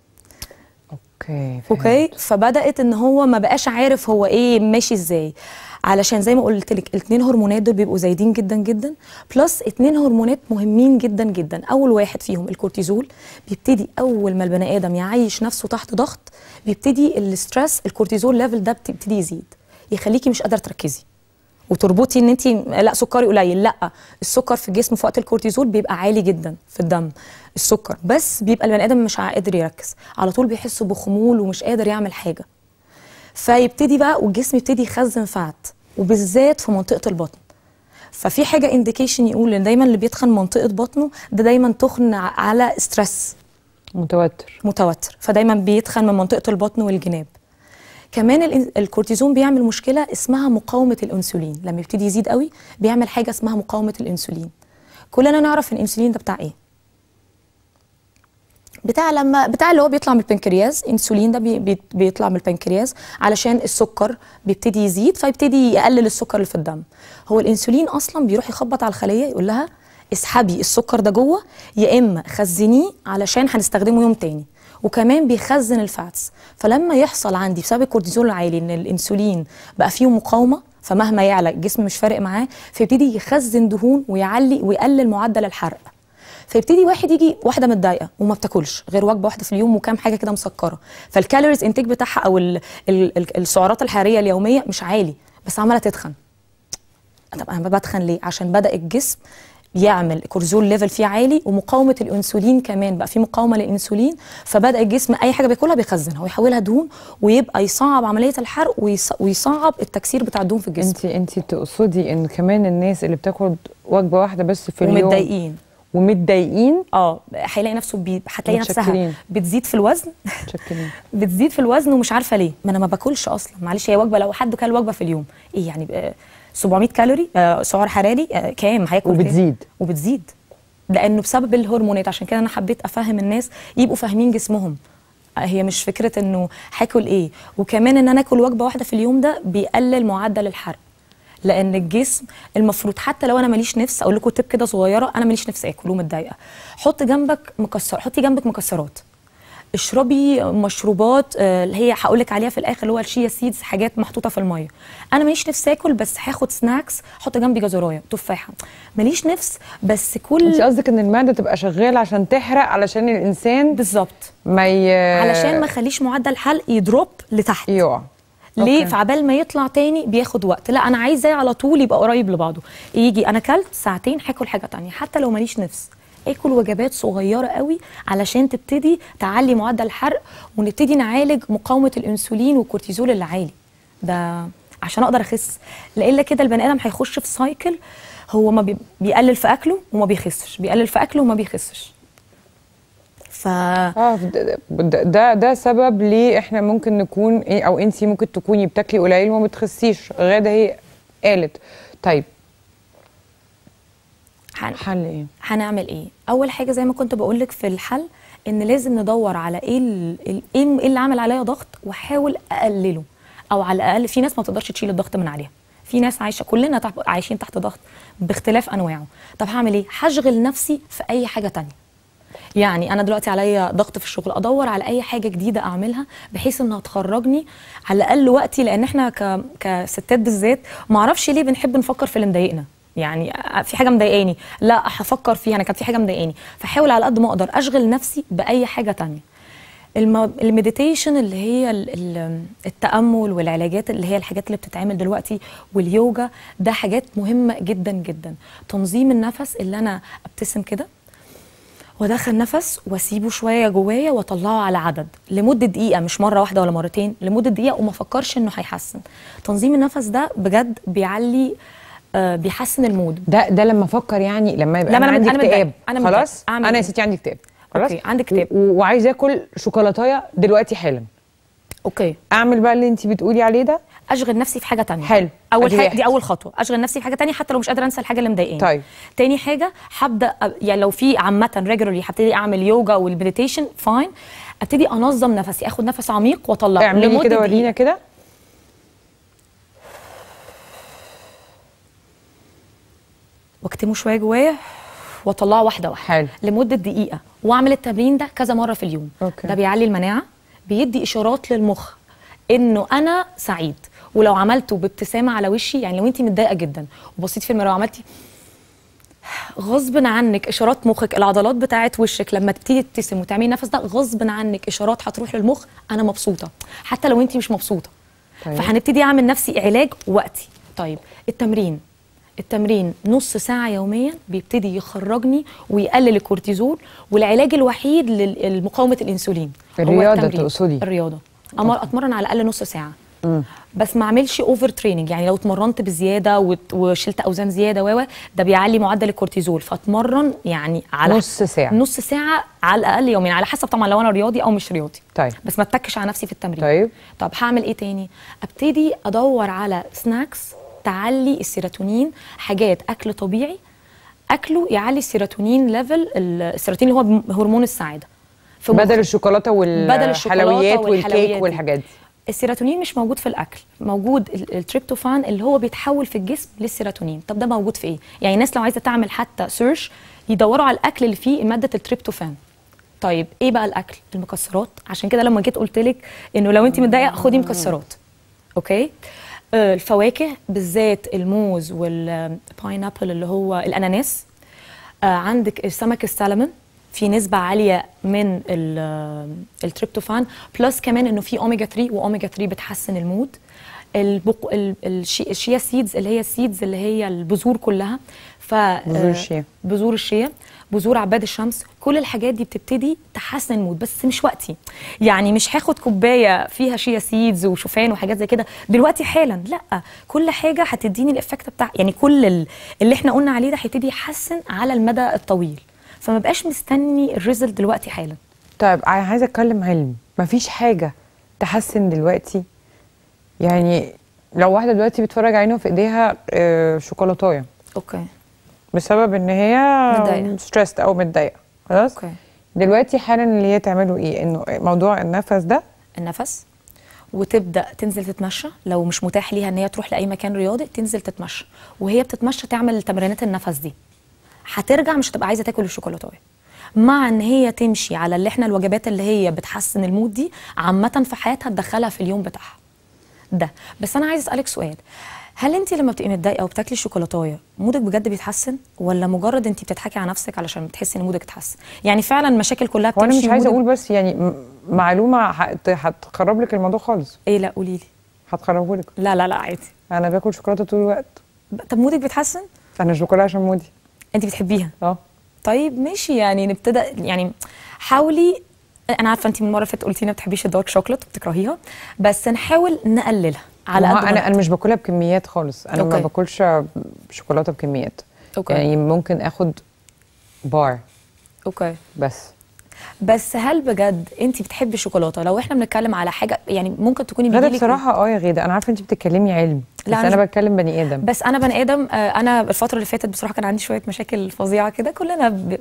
اوكي
اوكي فبدات ان هو ما بقاش عارف هو ايه ماشي ازاي علشان زي ما قلت لك الاثنين هرمونات دول بيبقوا زايدين جدا جدا بلس اثنين هرمونات مهمين جدا جدا اول واحد فيهم الكورتيزول بيبتدي اول ما البني ادم يعيش نفسه تحت ضغط بيبتدي الستريس الكورتيزول ليفل ده بتبتدي يزيد يخليكي مش قادره تركزي وتربطي ان انت لا سكري قليل لا السكر في الجسم في وقت الكورتيزول بيبقى عالي جدا في الدم السكر بس بيبقى البني ادم مش قادر يركز على طول بيحس بخمول ومش قادر يعمل حاجه فيبتدي بقى والجسم يبتدي يخزن فات وبالذات في منطقه البطن ففي حاجه انديكيشن يقول ان دايما اللي بيتخن منطقه بطنه ده دايما تخن ع- على ستريس
متوتر
متوتر فدايما بيتخن من منطقه البطن والجناب كمان الإن- الكورتيزون بيعمل مشكله اسمها مقاومه الانسولين لما يبتدي يزيد قوي بيعمل حاجه اسمها مقاومه الانسولين كلنا نعرف ان الانسولين ده بتاع ايه بتاع لما بتاع اللي هو بيطلع من البنكرياس انسولين ده بي بي بيطلع من البنكرياس علشان السكر بيبتدي يزيد فيبتدي يقلل السكر اللي في الدم هو الانسولين اصلا بيروح يخبط على الخليه يقول لها اسحبي السكر ده جوه يا اما خزنيه علشان هنستخدمه يوم تاني وكمان بيخزن الفاتس فلما يحصل عندي بسبب الكورتيزول العالي ان الانسولين بقى فيه مقاومه فمهما يعلى الجسم مش فارق معاه فيبتدي يخزن دهون ويعلي ويقلل معدل الحرق فيبتدي واحد يجي واحده متضايقه وما بتاكلش غير وجبه واحده في اليوم وكام حاجه كده مسكره فالكالوريز انتاج بتاعها او ال ال ال السعرات الحراريه اليوميه مش عالي بس عماله تتخن طب انا بتخن ليه عشان بدا الجسم يعمل كورتيزول ليفل فيه عالي ومقاومه الانسولين كمان بقى في مقاومه للانسولين فبدا الجسم اي حاجه بياكلها بيخزنها ويحولها دهون ويبقى يصعب عمليه الحرق ويص- ويصعب التكسير بتاع الدهون في الجسم
انت انت تقصدي ان كمان الناس اللي بتاخد وجبه واحده بس في اليوم
ومتضايقين
ومتضايقين
اه هيلاقي نفسه بي... هتلاقي نفسها
متشكرين.
بتزيد في الوزن
متشكرين
بتزيد في الوزن ومش عارفه ليه ما انا ما باكلش اصلا معلش هي وجبه لو حد كل وجبه في اليوم ايه يعني بقى 700 كالوري آه سعر حراري آه كام هياكل كام؟
وبتزيد.
وبتزيد لانه بسبب الهرمونات عشان كده انا حبيت افهم الناس يبقوا فاهمين جسمهم آه، هي مش فكره انه هاكل ايه وكمان ان انا اكل وجبه واحده في اليوم ده بيقلل معدل الحرق لان الجسم المفروض حتى لو انا ماليش نفس اقول لكم تip كده صغيره انا ماليش نفس اكل ومتضايقه حط جنبك مكسر حطي جنبك مكسرات اشربي مشروبات آه، اللي هي هقول لك عليها في الاخر اللي هو الشيا سيدز حاجات محطوطه في الميه انا ماليش نفس اكل بس هاخد سناكس احط جنبي جزرايه تفاحه ماليش نفس بس
انت
كل
قصدك ان المعده تبقى شغاله عشان تحرق علشان الانسان
بالظبط
ما ي...
علشان ما اخليش معدل الحرق يدروب لتحت
يقع
ليه
أوكي.
فعبال ما يطلع تاني بياخد وقت لا انا عايزاه على طول يبقى قريب لبعضه يجي انا كلت ساعتين هاكل حاجه تانية حتى لو ماليش نفس اكل وجبات صغيره قوي علشان تبتدي تعلي معدل الحرق ونبتدي نعالج مقاومه الانسولين والكورتيزول اللي عالي ده عشان اقدر اخس لان كده البني ادم هيخش في سايكل هو ما بي- بيقلل في اكله وما بيخسش بيقلل في اكله وما بيخسش ف
اه ده- ده ده, ده سبب ليه احنا ممكن نكون ايه او انت ممكن تكوني بتاكلي قليل وما بتخسيش غاده هي قالت طيب
هن-
حل ايه
هنعمل ايه اول حاجه زي ما كنت بقول لك في الحل ان لازم ندور على ايه ال- ال- ايه إيه اللي عمل عليا ضغط واحاول اقلله او على الاقل في ناس ما تقدرش تشيل الضغط من عليها في ناس عايشه كلنا تحت عايشين تحت ضغط باختلاف انواعه طب هعمل ايه هشغل نفسي في اي حاجه تانية يعني انا دلوقتي عليا ضغط في الشغل ادور على اي حاجه جديده اعملها بحيث انها تخرجني على الاقل وقتي لان احنا ك... كستات بالذات ما اعرفش ليه بنحب نفكر في اللي مضايقنا يعني في حاجه مضايقاني لا هفكر فيها انا كانت في حاجه مضايقاني فحاول على قد ما اقدر اشغل نفسي باي حاجه تانية الم... المديتيشن اللي هي ال... ال... التامل والعلاجات اللي هي الحاجات اللي بتتعمل دلوقتي واليوجا ده حاجات مهمه جدا جدا تنظيم النفس اللي انا ابتسم كده وادخل نفس واسيبه شويه جوايا واطلعه على عدد لمده دقيقه مش مره واحده ولا مرتين لمده دقيقه وما افكرش انه هيحسن تنظيم النفس ده بجد بيعلي آه بيحسن المود
ده ده لما افكر يعني لما يبقى
لا،
انا
ما أنا
عندي
مت- أنا
اكتئاب
متضايقة. أنا متضايقة.
خلاص
أعمل
انا يا
إيه؟
ستي عندي اكتئاب خلاص
أوكي، عندك اكتئاب.
و- وعايزه اكل شوكولاتايه دلوقتي حالا
اوكي
اعمل بقى اللي انت بتقولي عليه ده
اشغل نفسي في حاجه تانية
حلو.
اول
أدي
حاجه
واحد.
دي اول خطوه اشغل نفسي في حاجه تانية حتى لو مش قادره انسى الحاجه اللي مضايقاني
طيب.
تاني حاجه هبدا أ- يعني لو في عامه ريجولرلي هبتدي اعمل يوجا والمديتيشن فاين ابتدي انظم نفسي اخد نفس عميق واطلعه
اعملي
لمدة
كده
دقيقة.
ورينا كده
واكتمه شويه جوايا واطلعه واحده واحده
حلو.
لمده دقيقه واعمل التمرين ده كذا مره في اليوم
أوكي.
ده بيعلي المناعه بيدي اشارات للمخ انه انا سعيد ولو عملته بابتسامه على وشي يعني لو انت متضايقه جدا وبصيتي في المرايه وعملتي غصب عنك اشارات مخك العضلات بتاعت وشك لما تبتدي تبتسم وتعملي نفس ده غصب عنك اشارات هتروح للمخ انا مبسوطه حتى لو انت مش مبسوطه
طيب.
فهنبتدي اعمل نفسي علاج وقتي طيب التمرين التمرين نص ساعة يوميا بيبتدي يخرجني ويقلل الكورتيزول والعلاج الوحيد لمقاومة الأنسولين هو
الرياضة
التمرين.
تقصدي؟
الرياضة أمر أتمرن على الأقل نص ساعة بس ما اعملش اوفر تريننج يعني لو اتمرنت بزياده وت- وشلت اوزان زياده و و، ده بيعلي معدل الكورتيزول فاتمرن يعني على
نص ساعة.
نص ساعه على الاقل يوميا على حسب طبعا لو انا رياضي او مش رياضي
طيب.
بس ما اتكش على نفسي في التمرين
طيب.
طب هعمل ايه تاني ابتدي ادور على سناكس تعلي السيروتونين حاجات اكل طبيعي اكله يعلي السيروتونين ليفل السيروتونين اللي هو هرمون السعاده في مخ-
بدل الشوكولاته
بدل الشوكولاته
والحلويات والكيك
والحلويات دي.
والحاجات دي
السيروتونين مش موجود في الاكل موجود ال- التريبتوفان اللي هو بيتحول في الجسم للسيروتونين طب ده موجود في ايه يعني الناس لو عايزه تعمل حتى سيرش يدوروا على الاكل اللي فيه ماده التريبتوفان طيب ايه بقى الاكل المكسرات عشان كده لما جيت قلت لك انه لو انت متضايقه خدي مكسرات اوكي آه، الفواكه بالذات الموز والباينابل اللي هو الاناناس آه، عندك سمك السلمون في نسبة عالية من ال- آه، التريبتوفان بلس كمان انه في اوميجا 3 واوميجا 3 بتحسن المود البق... ال- الشي... الشيا سيدز اللي هي السيدز اللي هي البذور كلها ف
بذور
آه،
الشيا.
بذور الشيا بذور عباد الشمس كل الحاجات دي بتبتدي تحسن المود بس مش وقتي يعني مش هاخد كوبايه فيها شيا سيدز وشوفان وحاجات زي كده دلوقتي حالا لا كل حاجه هتديني الايفكت بتاع يعني كل ال- اللي احنا قلنا عليه ده هيبتدي يحسن على المدى الطويل فما بقاش مستني الريزلت دلوقتي حالا
طيب انا عايزه اتكلم علم مفيش حاجه تحسن دلوقتي يعني لو واحده دلوقتي بتفرج عينها في ايديها آه، شوكولاتايه
اوكي
بسبب ان هي
متضايقة.
ستريسد او متضايقه خلاص
اوكي
دلوقتي حالا اللي هي تعمله ايه انه موضوع النفس ده
النفس وتبدا تنزل تتمشى لو مش متاح ليها ان هي تروح لاي مكان رياضي تنزل تتمشى وهي بتتمشى تعمل تمرينات النفس دي هترجع مش هتبقى عايزه تاكل الشوكولاته مع ان هي تمشي على اللي احنا الوجبات اللي هي بتحسن المود دي عامه في حياتها تدخلها في اليوم بتاعها ده بس انا عايز اسالك سؤال هل انت لما بتبقي متضايقه وبتاكلي الشوكولاتايه مودك بجد بيتحسن ولا مجرد انت بتضحكي على نفسك علشان بتحسي ان مودك اتحسن يعني فعلا المشاكل كلها
هو انا
بتمشي
مش عايزه
ومودك-
اقول بس يعني م- معلومه هت- هتخرب لك الموضوع خالص
ايه لا قولي لي
هتخربه لك
لا لا لا عادي
انا باكل شوكولاته طول الوقت
ب- طب مودك بيتحسن
انا الشوكولاته عشان مودي
انت بتحبيها
اه
طيب ماشي يعني نبتدى يعني حاولي انا عارفه انت من المره اللي فاتت قلتي ما بتحبيش الدارك شوكليت وبتكرهيها بس نحاول نقللها على
ما هو
قد ما
انا
نقدر.
انا مش باكلها بكميات خالص انا ما
أوكي.
باكلش شوكولاته بكميات
أوكي.
يعني ممكن اخد بار
اوكي
بس
بس هل بجد انت بتحبي الشوكولاته لو احنا بنتكلم على حاجه يعني ممكن تكوني
غدا
بيجيلك-
بصراحه اه يا غدا انا عارفه انت بتتكلمي علم بس
لا، أنا
انا
مش-
بتكلم بني ادم
بس انا بني ادم آه، انا الفتره اللي فاتت بصراحه كان عندي شويه مشاكل فظيعه كده كلنا ب...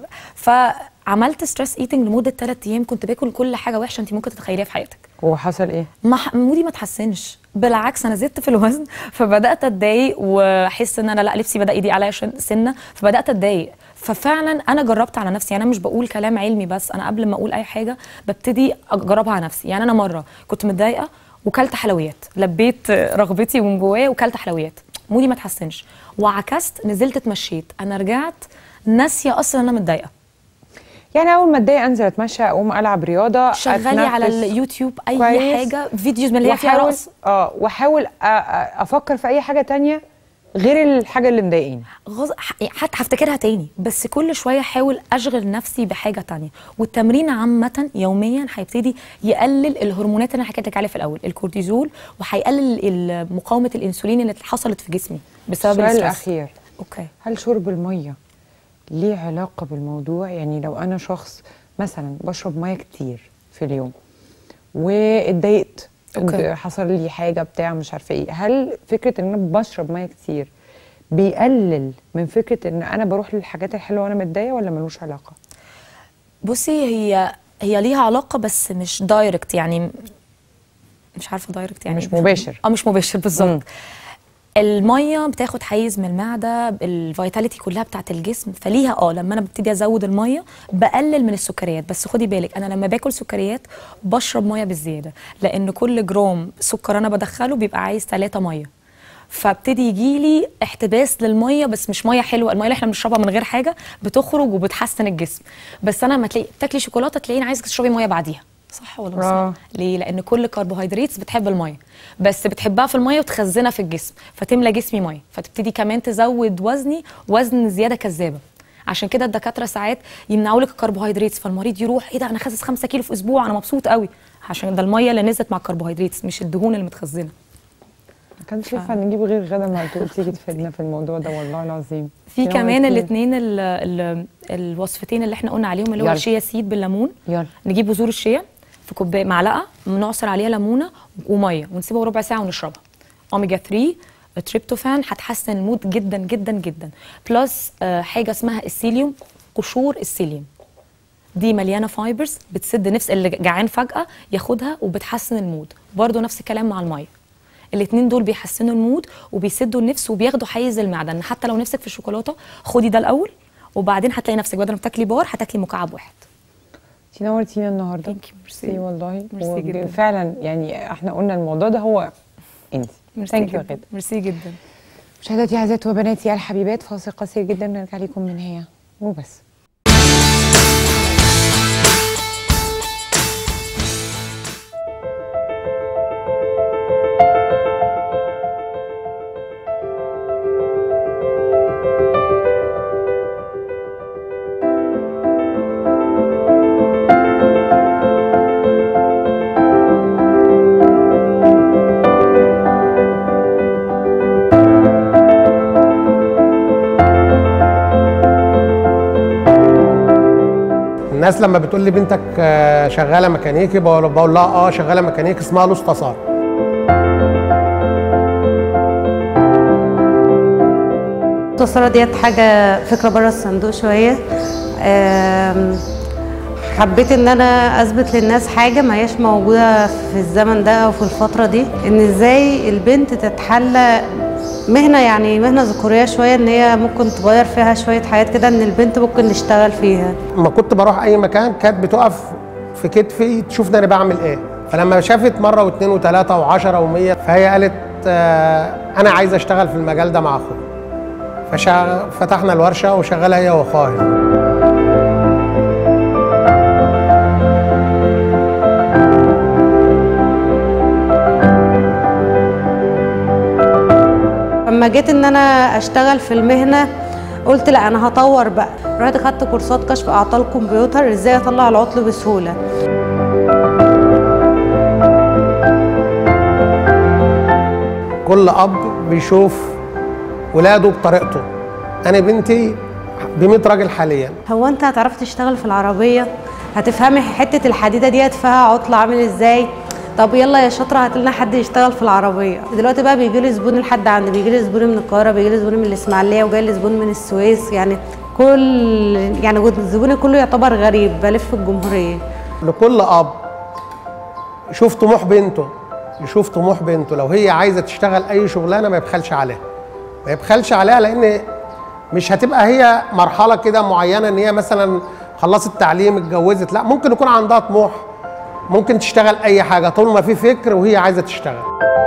فعملت ستريس ايتنج لمده 3 ايام كنت باكل كل حاجه وحشه انت ممكن تتخيليها في حياتك
وحصل ايه
ما ح- مودي ما اتحسنش بالعكس انا زدت في الوزن فبدات اتضايق واحس ان انا لا لبسي بدا يضيق عليا شن- سنه فبدات اتضايق ففعلا انا جربت على نفسي يعني انا مش بقول كلام علمي بس انا قبل ما اقول اي حاجه ببتدي اجربها على نفسي يعني انا مره كنت متضايقه وكلت حلويات لبيت رغبتي من جوايا وكلت حلويات مودي ما اتحسنش وعكست نزلت اتمشيت انا رجعت ناسيه اصلا ان انا متضايقه
يعني اول ما اتضايق انزل اتمشى اقوم العب رياضه
شغلي على
أتنفس
اليوتيوب اي
كويس.
حاجه فيديوز من اللي هي فيها
واحاول
رقص
اه واحاول أ- أ- افكر في اي حاجه تانية غير الحاجه اللي مضايقاني
غص... ح- حتى هفتكرها تاني بس كل شويه احاول اشغل نفسي بحاجه تانية والتمرين عامه يوميا هيبتدي يقلل الهرمونات اللي انا حكيت لك عليها في الاول الكورتيزول وهيقلل ال- مقاومه الانسولين اللي حصلت في جسمي بسبب
السؤال
الاسترس
الاخير
اوكي
هل شرب الميه ليه علاقه بالموضوع يعني لو انا شخص مثلا بشرب ميه كتير في اليوم واتضايقت
أوكي.
حصل لي حاجه بتاع مش عارفه ايه هل فكره ان انا بشرب ميه كتير بيقلل من فكره ان انا بروح للحاجات الحلوه وانا متضايقه ولا ملوش علاقه
بصي هي هي ليها علاقه بس مش دايركت يعني مش عارفه دايركت يعني
مش مباشر.
اه مش مباشر
مم.
بالظبط الميه بتاخد حيز من المعده الفيتاليتي كلها بتاعت الجسم فليها اه لما انا ببتدي ازود الميه بقلل من السكريات بس خدي بالك انا لما باكل سكريات بشرب ميه بالزياده لان كل جرام سكر انا بدخله بيبقى عايز 3 ميه فابتدي يجي لي احتباس للميه بس مش ميه حلوه الميه اللي احنا بنشربها من غير حاجه بتخرج وبتحسن الجسم بس انا لما تلاقي تاكلي شوكولاته تلاقيني عايزه تشربي ميه بعديها صح ولا مش صح؟
آه.
ليه؟ لأن كل كربوهيدرات بتحب المية بس بتحبها في المية وتخزنها في الجسم فتملى جسمي مية فتبتدي كمان تزود وزني وزن زيادة كذابة عشان كده الدكاترة ساعات يمنعوا لك الكربوهيدرات فالمريض يروح ايه ده انا خاسس 5 كيلو في اسبوع انا مبسوط قوي عشان ده المية اللي نزلت مع الكربوهيدرات مش الدهون اللي متخزنة
ما كانش ينفع نجيب غير غدا معدول تيجي تفيدنا في الموضوع ده والله العظيم
في
نوع
كمان
كتير.
الاثنين الوصفتين اللي احنا قلنا عليهم اللي هو
يلا.
الشيا سيد بالليمون
يلا
نجيب بذور الشيا في كوبايه معلقه نعصر عليها ليمونه وميه ونسيبها ربع ساعه ونشربها اوميجا 3 تريبتوفان هتحسن المود جدا جدا جدا بلس آه، حاجه اسمها السيليوم قشور السيليوم دي مليانه فايبرز بتسد نفس اللي جعان فجاه ياخدها وبتحسن المود برضه نفس الكلام مع الميه الاثنين دول بيحسنوا المود وبيسدوا النفس وبياخدوا حيز المعده ان حتى لو نفسك في الشوكولاته خدي ده الاول وبعدين هتلاقي نفسك بدل ما تاكلي بار هتاكلي مكعب واحد
انت نورتينا النهارده
Thank you.
ميرسي
ميرسي.
والله
ميرسي
وب-
جدا.
فعلا يعني احنا قلنا الموضوع ده هو انت
ميرسي
ثانك يو
جدا
غدا
ميرسي جدا
مشاهداتي اعزائي وبناتي الحبيبات فاصل قصير جدا نرجع لكم من هي وبس
الناس لما بتقول لي بنتك آه، شغاله ميكانيكي بقول بقول لها اه شغاله ميكانيكي اسمها لوس تصار
التصارة ديت حاجة فكرة بره الصندوق شوية آم، حبيت ان انا اثبت للناس حاجة ما هياش موجودة في الزمن ده او في الفترة دي ان ازاي البنت تتحلى مهنة يعني مهنة ذكورية شوية ان هي ممكن تغير فيها شوية حاجات كده ان البنت ممكن نشتغل فيها
لما كنت بروح اي مكان كانت بتقف في كتفي تشوفني انا بعمل ايه فلما شافت مره واثنين وثلاثه وعشرة ومية فهي قالت آه، انا عايزه اشتغل في المجال ده مع اخويا ففتحنا الورشه وشغاله هي واخوها
لما جيت ان انا اشتغل في المهنه قلت لا انا هطور بقى رحت خدت كورسات كشف اعطال كمبيوتر ازاي اطلع العطل بسهوله
كل اب بيشوف ولاده بطريقته انا بنتي ب 100 راجل حاليا
هو انت هتعرفي تشتغل في العربيه هتفهمي حته الحديده ديت فيها عطل عامل ازاي طب يلا يا شاطره هات لنا حد يشتغل في العربيه دلوقتي بقى بيجي لي زبون لحد عندي بيجي لي زبون من القاهره بيجي لي زبون من الاسماعيليه وجاي لي زبون من السويس يعني كل يعني زبوني كله يعتبر غريب بلف الجمهوريه
لكل اب يشوف طموح بنته يشوف طموح بنته لو هي عايزه تشتغل اي شغلانه ما يبخلش عليها ما يبخلش عليها لان مش هتبقى هي مرحله كده معينه ان هي مثلا خلصت تعليم اتجوزت لا ممكن يكون عندها طموح ممكن تشتغل اي حاجه طول ما في فكر وهي عايزه تشتغل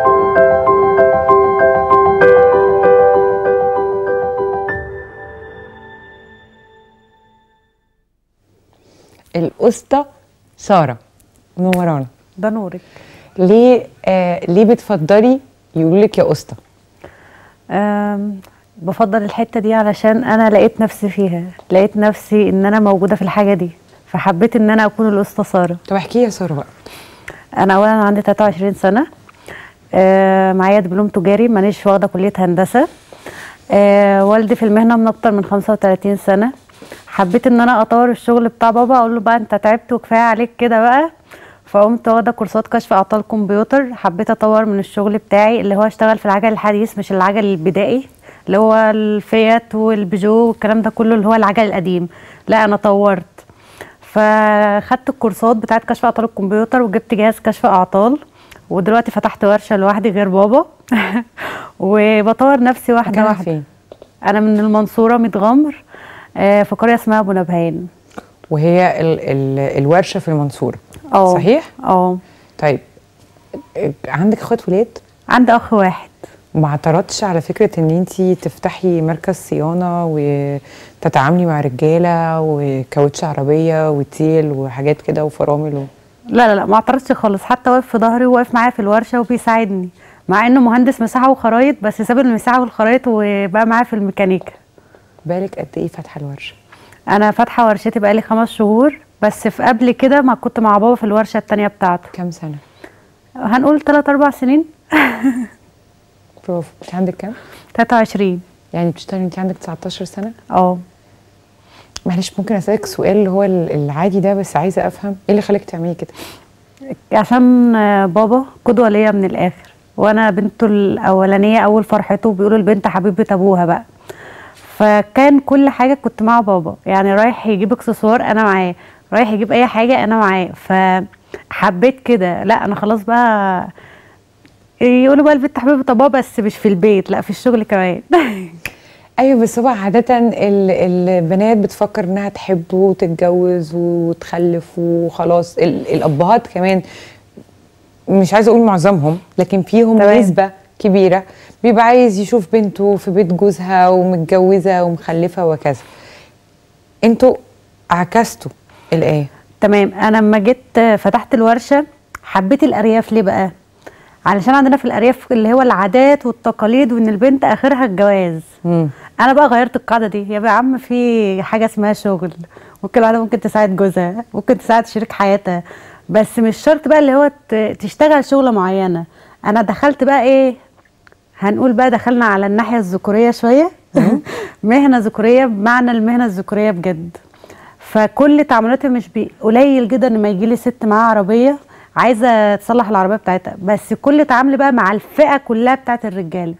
الاسطى ساره منورانا
ده نورك
ليه آه ليه بتفضلي يقولوا لك يا اسطى
أم، بفضل الحتة دي علشان أنا لقيت نفسي فيها لقيت نفسي إن أنا موجودة في الحاجة دي فحبيت إن أنا أكون الأسطى سارة
طب احكي يا ساره بقى
أنا أولا عندي 23 سنة آه، معايا دبلوم تجاري مانيش واخدة كلية هندسة آه، والدي في المهنة من أكتر من 35 سنة حبيت إن أنا أطور الشغل بتاع بابا أقول له بقى أنت تعبت وكفاية عليك كده بقى فقمت واخدة كورسات كشف أعطال كمبيوتر حبيت أطور من الشغل بتاعي اللي هو أشتغل في العجل الحديث مش العجل البدائي اللي هو الفيات والبيجو والكلام ده كله اللي هو العجل القديم لا أنا طورت فخدت الكورسات بتاعت كشف اعطال الكمبيوتر وجبت جهاز كشف اعطال ودلوقتي فتحت ورشه لوحدي غير بابا وبطور نفسي واحده
مكانها
واحده
فين
انا من المنصوره متغمر آه، في قريه اسمها ابو نبهان
وهي ال ال الورشه في المنصوره
اه
صحيح
اه
طيب آه، عندك اخوات ولاد
عندي اخ واحد
ما اعترضتش على فكره ان انت تفتحي مركز صيانه وتتعاملي مع رجاله وكاوتش عربيه وتيل وحاجات كده وفرامل و...
لا لا لا ما اعترضش خالص حتى واقف في ظهري وواقف معايا في الورشه وبيساعدني مع انه مهندس مساحه وخرايط بس ساب المساحه والخرايط وبقى معايا في الميكانيكا
بالك قد ايه فاتحه الورشه
انا فاتحه ورشتي بقالي خمس شهور بس في قبل كده ما كنت مع بابا في الورشه التانية بتاعته
كام سنه
هنقول 3 4 سنين
برافو انت عندك كام
23
يعني بتشتغلي انت عندك 19 سنه
اه
معلش ممكن اسالك سؤال اللي هو ال- العادي ده بس عايزه افهم ايه اللي خلاك تعملي كده
عشان آه، بابا قدوة ليا من الآخر وأنا بنته الأولانية أول فرحته بيقولوا البنت حبيبة أبوها بقى فكان كل حاجة كنت مع بابا يعني رايح يجيب اكسسوار أنا معاه رايح يجيب أي حاجة أنا معاه فحبيت كده لا أنا خلاص بقى يقولوا بقى البنت حبيبة أبوها بس مش في البيت لا في الشغل كمان
ايوه بس هو عاده ال- البنات بتفكر انها تحب وتتجوز وتخلف وخلاص ال- الابهات كمان مش عايزه اقول معظمهم لكن فيهم
تمام.
نسبه كبيره بيبقى عايز يشوف بنته في بيت جوزها ومتجوزه ومخلفه وكذا انتوا عكستوا الايه
تمام انا لما جيت فتحت الورشه حبيت الارياف ليه بقى علشان عندنا في الارياف اللي هو العادات والتقاليد وان البنت اخرها الجواز
مم.
انا بقى غيرت القاعده دي يا عم في حاجه اسمها شغل ممكن الواحده ممكن تساعد جوزها ممكن تساعد شريك حياتها بس مش شرط بقى اللي هو ت- تشتغل شغله معينه انا دخلت بقى ايه هنقول بقى دخلنا على الناحيه الذكوريه شويه مهنه ذكوريه بمعنى المهنه الذكوريه بجد فكل تعاملاتي مش بي قليل جدا لما يجي لي ست معاها عربيه عايزه تصلح العربيه بتاعتها بس كل تعاملي بقى مع الفئه كلها بتاعت الرجاله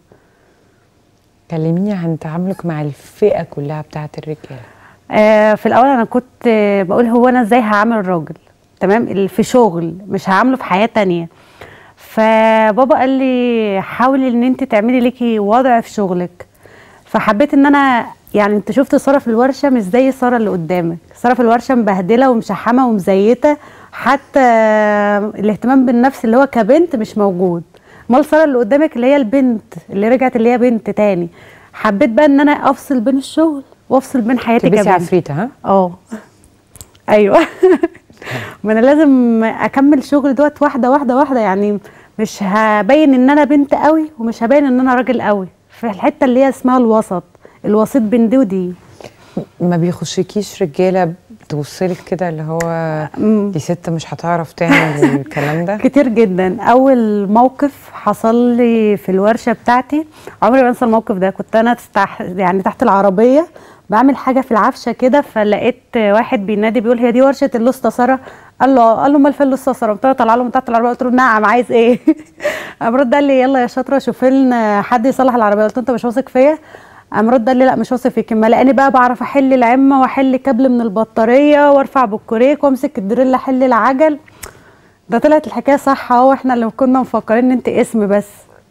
كلميني عن تعاملك مع الفئه كلها بتاعت الرجاله
آه في الاول انا كنت آه بقول هو انا ازاي هعامل الراجل تمام اللي في شغل مش هعامله في حياه تانية فبابا قال لي حاولي ان انت تعملي ليكي وضع في شغلك فحبيت ان انا يعني انت شفت ساره في الورشه مش زي ساره اللي قدامك ساره في الورشه مبهدله ومشحمه ومزيته حتى الاهتمام بالنفس اللي هو كبنت مش موجود امال ساره اللي قدامك اللي هي البنت اللي رجعت اللي هي بنت تاني حبيت بقى ان انا افصل بين الشغل وافصل بين حياتي
تلبسي
كبنت
عفريته ها
اه ايوه ما انا لازم اكمل شغل دوت واحده واحده واحده يعني مش هبين ان انا بنت قوي ومش هبين ان انا راجل قوي في الحته اللي هي اسمها الوسط الوسيط بين دي ودي
ما بيخشكيش رجاله بتوصلك كده اللي هو دي ست مش هتعرف تعمل الكلام ده
كتير جدا اول موقف حصل لي في الورشه بتاعتي عمري ما انسى الموقف ده كنت انا تحت يعني تحت العربيه بعمل حاجه في العفشه كده فلقيت واحد بينادي بيقول هي دي ورشه اللوسته ساره قال له قال له امال فين اللوسته ساره قمت أنا طالعه له من تحت العربيه قلت له نعم عايز ايه قام رد قال لي يلا يا شاطره شوفي لنا حد يصلح العربيه قلت له انت مش واثق فيا قام رد قال لي لا مش واثق فيك اما لقاني بقى بعرف احل العمه واحل كابل من البطاريه وارفع بالكوريك وامسك الدريل احل العجل ده طلعت الحكايه صح اهو احنا اللي كنا مفكرين ان انت اسم بس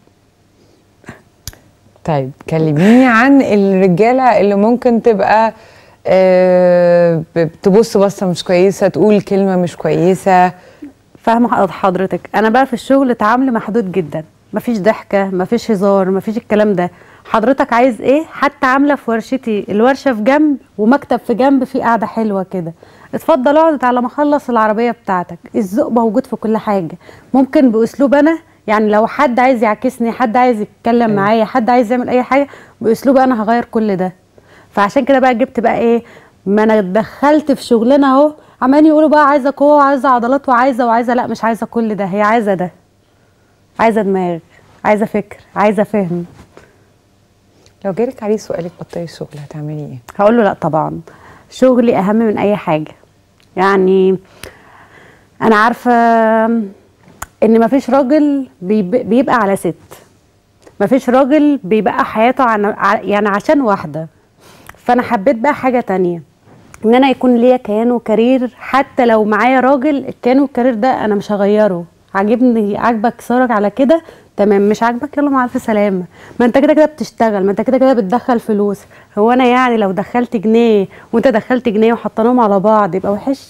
طيب كلميني عن الرجاله اللي ممكن تبقى آه ب- تبص بصه مش كويسه تقول كلمه مش كويسه
فاهمه حض- حضرتك انا بقى في الشغل تعاملي محدود جدا مفيش ضحكه مفيش هزار مفيش الكلام ده حضرتك عايز ايه حتى عامله في ورشتي الورشه في جنب ومكتب في جنب فيه قاعده حلوه كده اتفضل اقعد على ما اخلص العربيه بتاعتك الذوق موجود في كل حاجه ممكن باسلوب انا يعني لو حد عايز يعكسني حد عايز يتكلم معايا حد عايز يعمل اي حاجه باسلوب انا هغير كل ده فعشان كده بقى جبت بقى ايه ما انا دخلت في شغلنا اهو عمالين يقولوا بقى عايزه قوه وعايزه عضلات وعايزه وعايزه لا مش عايزه كل ده هي عايزه ده عايزه دماغ عايزه فكر عايزه فهم
لو جالك عريس وقالك بطلي الشغل هتعملي ايه
هقول له لا طبعا شغلي اهم من اي حاجه يعني انا عارفه ان مفيش راجل بيب- بيبقى على ست مفيش راجل بيبقى حياته عن ع- يعني عشان واحده فانا حبيت بقى حاجه تانية ان انا يكون ليا كيان وكارير حتى لو معايا راجل الكيان والكارير ده انا مش هغيره عاجبني عاجبك سارك على كده تمام مش عاجبك يلا مع الف سلامه ما انت كده كده بتشتغل ما انت كده كده بتدخل فلوس هو انا يعني لو دخلت جنيه وانت دخلت جنيه وحطيناهم على بعض يبقى وحش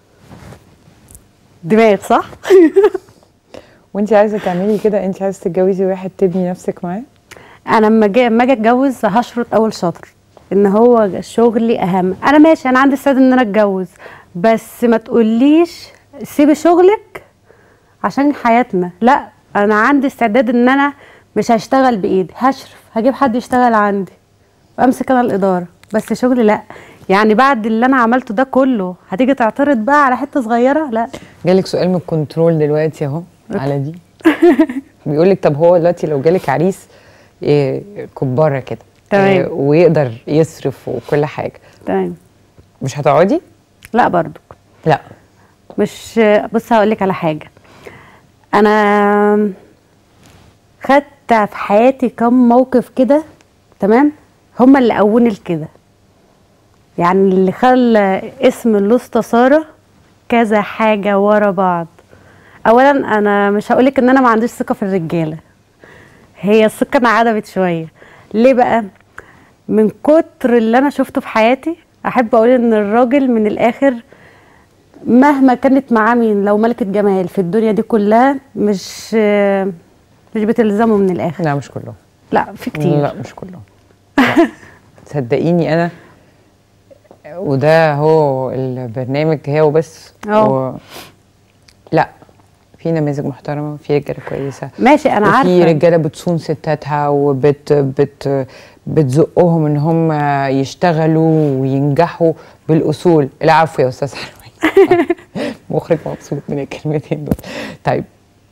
دماغ صح
وانت عايزه تعملي كده انت عايزه تتجوزي واحد تبني نفسك معاه
انا لما اجي اما اجي اتجوز هشرط اول شطر ان هو شغلي اهم انا ماشي انا عندي استعداد ان انا اتجوز بس ما تقوليش سيبي شغلك عشان حياتنا لا انا عندي استعداد ان انا مش هشتغل بايدي هشرف هجيب حد يشتغل عندي وامسك انا الاداره بس شغلي لا يعني بعد اللي انا عملته ده كله هتيجي تعترض بقى على حته صغيره لا
جالك سؤال من الكنترول دلوقتي اهو على دي بيقول لك طب هو دلوقتي لو جالك عريس إيه، كباره كده
تمام.
إيه، ويقدر يصرف وكل حاجه
تمام
مش هتقعدي
لا برضو
لا
مش بص هقول لك على حاجه انا خدت في حياتي كم موقف كده تمام هما اللي قووني لكده يعني اللي خلى اسم الوسطى ساره كذا حاجه ورا بعض اولا انا مش هقولك ان انا ما عنديش ثقه في الرجاله هي الثقه انعدمت شويه ليه بقى من كتر اللي انا شفته في حياتي احب اقول ان الراجل من الاخر مهما كانت معاه مين لو ملكة جمال في الدنيا دي كلها مش مش بتلزمه من الاخر
لا مش كلهم
لا في كتير
لا مش كلهم لا. صدقيني انا وده هو البرنامج هي وبس
اه.
و... لا في نماذج محترمه في رجاله كويسه
ماشي انا
وفي
عارفه
رجاله بتصون ستاتها وبت بت بتزقهم ان هم يشتغلوا وينجحوا بالاصول العفو يا استاذ حلوي مخرج مبسوط من الكلمتين دول طيب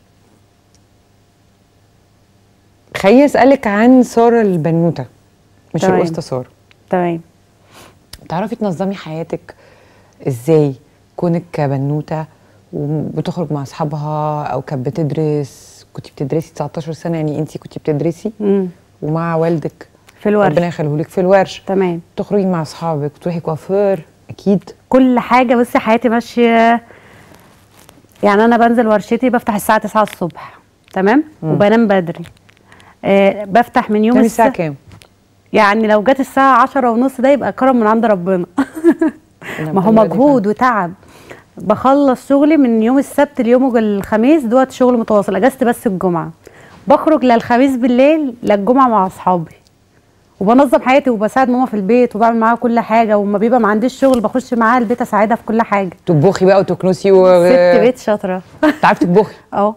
خليني اسالك عن ساره البنوته مش
تمام.
الاسطى ساره
تمام
تعرفي تنظمي حياتك ازاي كونك كبنوته وبتخرج مع اصحابها او كانت بتدرس كنت بتدرسي 19 سنه يعني انت كنت بتدرسي
مم.
ومع والدك
في الورش
ربنا يخليه لك في الورش
تمام
تخرجي مع اصحابك تروحي كوافير اكيد
كل حاجه بصي حياتي ماشيه يعني انا بنزل ورشتي بفتح الساعه 9 الصبح تمام وبنام بدري آه بفتح من يوم
تاني الساعه
الس-
كام؟
يعني لو جت الساعه 10 ونص ده يبقى كرم من عند ربنا ما هو
ربنا يديك
مجهود وتعب بخلص شغلي من يوم السبت ليوم الخميس دوت شغل متواصل اجازتي بس الجمعه بخرج للخميس بالليل للجمعه مع اصحابي وبنظم حياتي وبساعد ماما في البيت وبعمل معاها كل حاجه وما بيبقى ما عنديش شغل بخش معاها البيت اساعدها في كل حاجه
تطبخي بقى وتكنسي و
ست بيت شاطره
تعرفي تطبخي
اه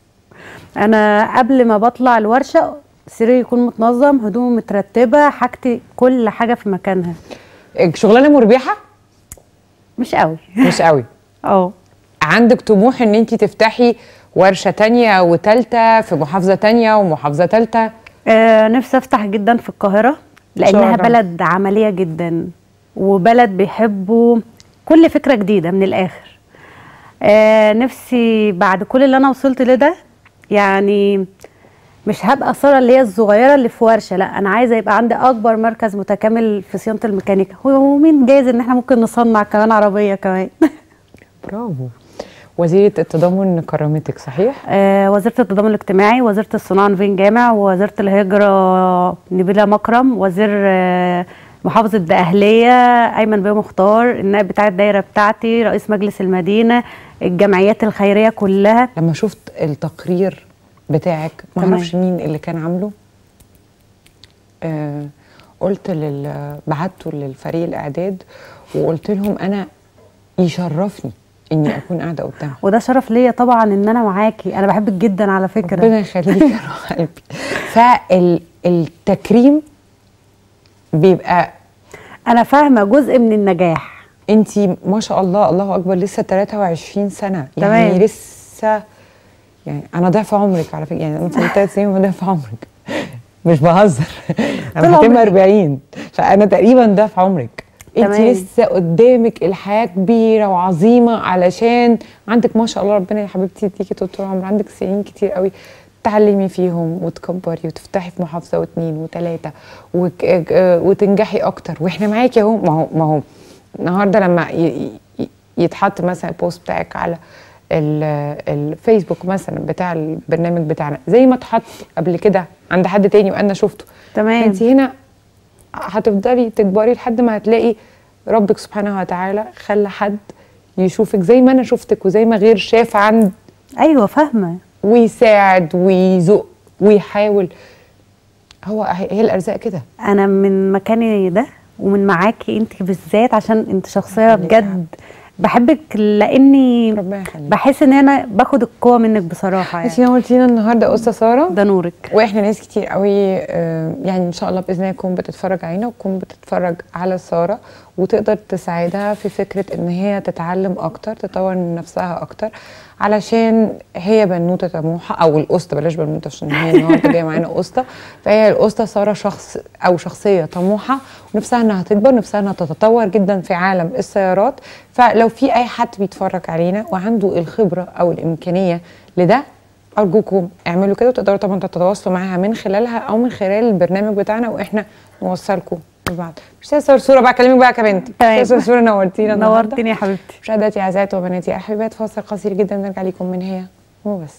انا قبل ما بطلع الورشه سريري يكون متنظم هدومي مترتبه حاجتي كل حاجه في مكانها
شغلانه مربحه
مش قوي
مش قوي
اه
عندك طموح ان انت تفتحي ورشه تانية وتالتة في محافظه تانية ومحافظه تالتة
آه، نفسي افتح جدا في القاهره لانها
الله.
بلد عمليه جدا وبلد بيحبوا كل فكره جديده من الاخر آه، نفسي بعد كل اللي انا وصلت لده يعني مش هبقى ساره اللي هي الصغيره اللي في ورشه لا انا عايزه يبقى عندي اكبر مركز متكامل في صيانه الميكانيكا هو مين جايز ان احنا ممكن نصنع كمان عربيه كمان
برافو وزيره التضامن كرمتك صحيح
آه، وزيرة التضامن الاجتماعي وزيرة الصناعة نيفين جامع وزيرة الهجرة نبيلة مكرم وزير آه، محافظة دقهلية أيمن بيه مختار النائب بتاع الدايرة بتاعتي رئيس مجلس المدينة الجمعيات الخيرية كلها
لما شفت التقرير بتاعك ما
تمام.
اعرفش مين اللي كان عامله آه قلت لل بعته للفريق الاعداد وقلت لهم انا يشرفني اني اكون قاعده قدامهم
وده شرف ليا طبعا ان انا معاكي انا بحبك جدا على فكرة
ربنا يخليك يا روح قلبي فالتكريم بيبقى
انا فاهمة جزء من النجاح
انت ما شاء الله الله اكبر لسه 23 سنه
تمام.
يعني لسه يعني انا ضعف عمرك على فكره يعني انت ثلاث سنين وأنا ضعف عمرك مش بهزر انا
طول
هتم
عمرك.
40 فانا تقريبا ضعف عمرك انت
تمام.
لسه قدامك الحياه كبيره وعظيمه علشان عندك ما شاء الله ربنا يا حبيبتي يديكي طول العمر عندك سنين كتير قوي تعلمي فيهم وتكبري وتفتحي في محافظه واثنين وثلاثه وك- آه، وتنجحي اكتر واحنا معاكي اهو ما هو ما هو النهارده لما ي- ي- يتحط مثلا البوست بتاعك على ال- الفيسبوك مثلا بتاع البرنامج بتاعنا زي ما اتحط قبل كده عند حد تاني وانا شفته
تمام.
انت هنا هتفضلي تكبري لحد ما هتلاقي ربك سبحانه وتعالى خلى حد يشوفك زي ما انا شفتك وزي ما غير شاف عند
ايوه فاهمة
ويساعد ويزق ويحاول هو هي الارزاق كده
انا من مكاني ده ومن معاكي انت بالذات عشان انت شخصيه بجد بحبك لاني
ربنا يخليك
بحس ان انا باخد القوه منك بصراحه
انت
يعني
نورتينا النهارده استاذه ساره
ده نورك
واحنا ناس كتير قوي آه، يعني ان شاء الله باذن الله تكون بتتفرج علينا وتكون بتتفرج على ساره وتقدر تساعدها في فكره ان هي تتعلم اكتر تطور من نفسها اكتر علشان هي بنوته طموحه او الاسطى بلاش بنوته عشان هي النهارده جايه معانا اسطى فهي الاسطى ساره شخص او شخصيه طموحه ونفسها انها تكبر نفسها انها تتطور جدا في عالم السيارات فلو في اي حد بيتفرج علينا وعنده الخبره او الامكانيه لده ارجوكم اعملوا كده وتقدروا طبعا تتواصلوا معاها من خلالها او من خلال البرنامج بتاعنا واحنا نوصلكم ببعض مش صور صوره بقى كلمك بقى كبنت
تمام.
مش صوره نورتينا النهاردة.
نورتني يا حبيبتي
مشاهداتي اعزائي وبناتي احبات فاصل قصير جدا نرجع لكم من هي وبس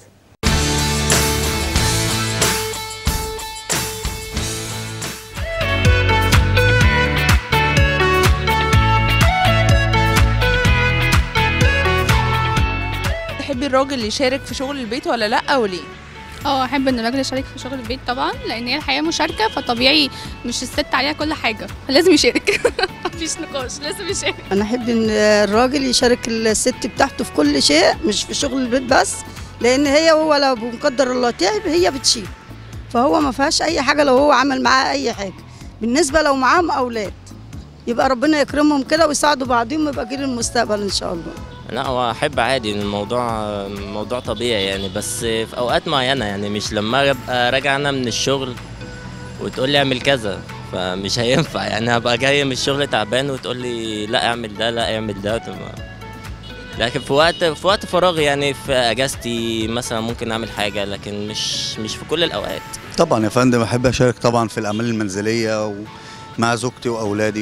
تحبي الراجل يشارك في شغل البيت ولا لا وليه
اه احب ان الراجل يشارك في شغل البيت طبعا لان هي الحياه مشاركه فطبيعي مش الست عليها كل حاجه لازم يشارك مفيش نقاش لازم يشارك
انا احب ان الراجل يشارك الست بتاعته في كل شيء مش في شغل البيت بس لان هي هو لو مقدر الله تعب هي بتشيل فهو ما فيهاش اي حاجه لو هو عمل معاه اي حاجه بالنسبه لو معاهم اولاد يبقى ربنا يكرمهم كده ويساعدوا بعضهم ويبقى جيل المستقبل ان شاء الله
لا هو احب عادي إن الموضوع موضوع طبيعي يعني بس في اوقات معينه يعني مش لما ابقى راجع انا من الشغل وتقول لي اعمل كذا فمش هينفع يعني هبقى جاي من الشغل تعبان وتقول لي لا اعمل ده لا اعمل ده طب ما- لكن في وقت في وقت فراغي يعني في اجازتي مثلا ممكن اعمل حاجه لكن مش مش في كل الاوقات
طبعا يا فندم احب اشارك طبعا في الاعمال المنزليه ومع زوجتي واولادي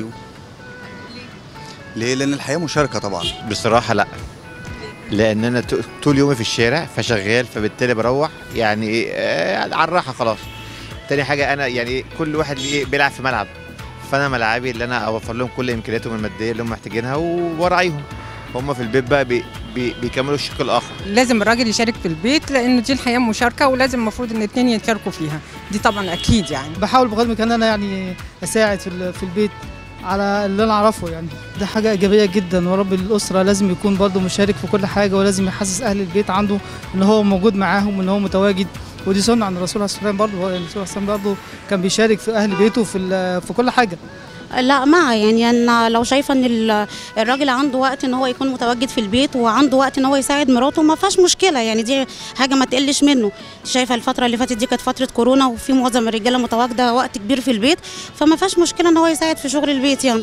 ليه لان الحياه مشاركه طبعا
بصراحة لا لأن أنا ط- طول يومي في الشارع فشغال فبالتالي بروح يعني إيه آه، على الراحة خلاص تاني حاجة أنا يعني إيه، كل واحد ليه إيه بيلعب في ملعب فأنا ملعبي اللي أنا أوفر لهم كل إمكانياتهم المادية اللي هم محتاجينها وبراعيهم هم في البيت بقى بي بي بيكملوا الشق الآخر
لازم الراجل يشارك في البيت لانه دي الحياه مشاركه ولازم المفروض ان الاثنين يتشاركوا فيها دي طبعا اكيد يعني
بحاول بقدر الامكان انا يعني اساعد في ال- في البيت على اللي انا اعرفه يعني ده حاجه ايجابيه جدا ورب الاسره لازم يكون برضه مشارك في كل حاجه ولازم يحسس اهل البيت عنده ان هو موجود معاهم وان هو متواجد ودي سنه عن الرسول عليه الصلاه والسلام برضه هو الرسول عليه الصلاه والسلام برضه كان بيشارك في اهل بيته في ال- في كل حاجه
لا مع يعني انا لو شايفه ان ال- الراجل عنده وقت ان هو يكون متواجد في البيت وعنده وقت ان هو يساعد مراته ما فيهاش مشكله يعني دي حاجه ما تقلش منه شايفه الفتره اللي فاتت دي كانت فتره كورونا وفي معظم الرجاله متواجده وقت كبير في البيت فما فيهاش مشكله ان هو يساعد في شغل البيت يعني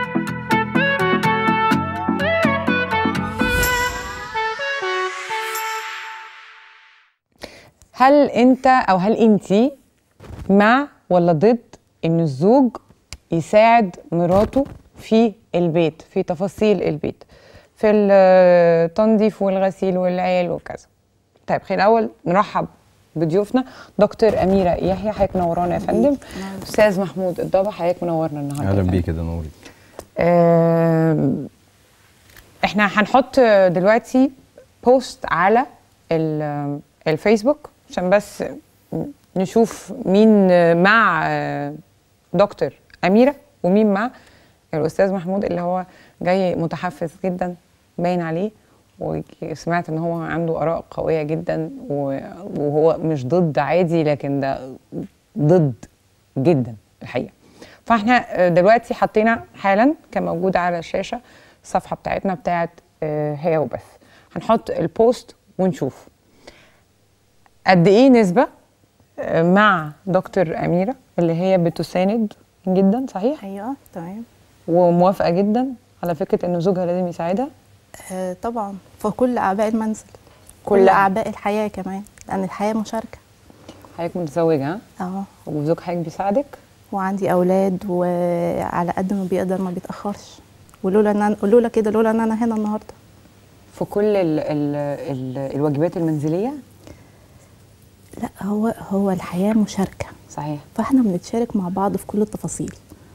هل انت او هل انتي مع ولا ضد ان الزوج يساعد مراته في البيت في تفاصيل البيت في التنظيف والغسيل والعيال وكذا طيب خلينا الاول نرحب بضيوفنا دكتور اميره يحيى حضرتك منورانا يا فندم استاذ محمود الضبع حضرتك منورنا النهارده يا
اهلا
فندم.
بيك يا نوري
آم، احنا هنحط دلوقتي بوست على ال- الفيسبوك عشان بس نشوف مين مع دكتور أميرة ومين مع الأستاذ محمود اللي هو جاي متحفز جدا باين عليه وسمعت ان هو عنده اراء قويه جدا و- وهو مش ضد عادي لكن ده ضد جدا الحقيقه فاحنا دلوقتي حطينا حالا كان موجود على الشاشه الصفحه بتاعتنا بتاعت آه، هي وبس هنحط البوست ونشوف قد ايه نسبه آه، مع دكتور اميره اللي هي بتساند جدا صحيح
ايوه تمام
وموافقه جدا على فكره ان زوجها لازم يساعدها
آه طبعا في كل اعباء المنزل كل
كلها.
اعباء الحياه كمان لان الحياه مشاركه
حضرتك متزوجه ها
اه
وزوج حضرتك بيساعدك
وعندي اولاد وعلى قد ما بيقدر ما بيتاخرش ولولا ان أنا- لولا كده لولا ان انا هنا النهارده
في كل ال ال ال الواجبات المنزليه
لا هو هو الحياه مشاركه
صحيح
فاحنا بنتشارك مع بعض في كل التفاصيل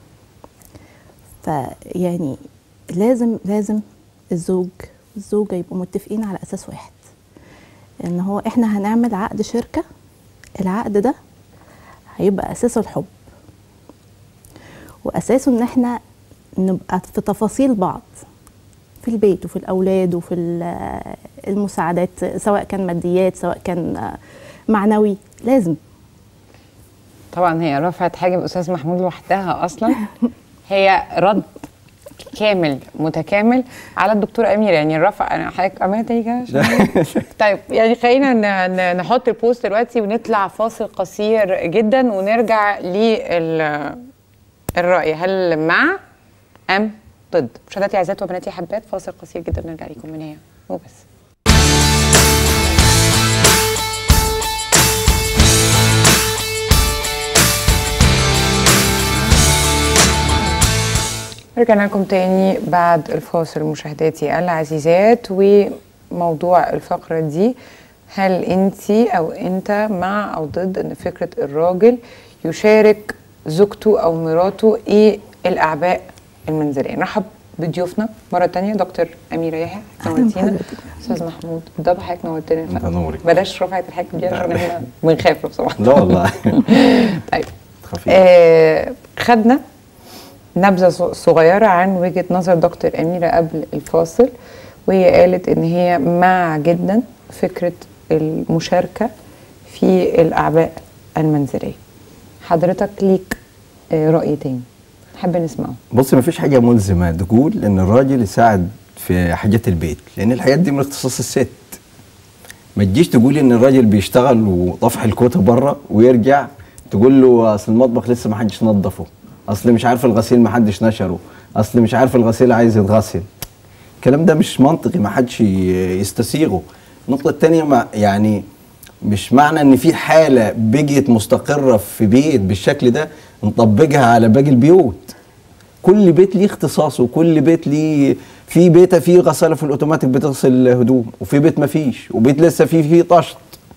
فيعني لازم لازم الزوج والزوجه يبقوا متفقين على اساس واحد ان هو احنا هنعمل عقد شركه العقد ده هيبقى اساسه الحب واساسه ان احنا نبقى في تفاصيل بعض في البيت وفي الاولاد وفي ال- المساعدات سواء كان ماديات سواء كان معنوي لازم
طبعا هي رفعت حاجب استاذ محمود لوحدها اصلا هي رد كامل متكامل على الدكتور امير يعني الرفع انا حضرتك امانه تيجي عشان طيب يعني خلينا ن- ن- نحط البوست دلوقتي ونطلع فاصل قصير جدا ونرجع للرأي هل مع ام ضد مشاهداتي اعزائي وبناتي حبات فاصل قصير جدا نرجع لكم من هنا وبس رجعنا لكم تاني بعد الفاصل مشاهداتي العزيزات وموضوع الفقرة دي هل انت او انت مع او ضد ان فكرة الراجل يشارك زوجته او مراته ايه الاعباء المنزلية نرحب بضيوفنا مرة تانية دكتور أميرة يحيى نورتينا أستاذ محمود بالضبط حضرتك نورتنا
الله ينورك.
بلاش رفعة الحاجب دي عشان احنا بنخاف لو سمحت
لا والله
طيب آه خدنا نبذه ص- صغيره عن وجهه نظر دكتور اميره قبل الفاصل وهي قالت ان هي مع جدا فكره المشاركه في الاعباء المنزليه حضرتك ليك آه، راي تاني نحب نسمعه
بص مفيش حاجه ملزمه تقول ان الراجل يساعد في حاجات البيت لان الحاجات دي من اختصاص الست ما تجيش تقول ان الراجل بيشتغل وطفح الكوته بره ويرجع تقول له اصل المطبخ لسه ما حدش نظفه اصل مش عارف الغسيل ما حدش نشره اصل مش عارف الغسيل عايز يتغسل الكلام ده مش منطقي ما حدش ي- يستسيغه النقطه الثانيه ما يعني مش معنى ان في حاله بقيت مستقره في بيت بالشكل ده نطبقها على باقي البيوت كل بيت ليه اختصاصه وكل بيت ليه في بيت فيه غساله في الاوتوماتيك بتغسل هدوم وفي بيت ما فيش وبيت لسه فيه فيه طشت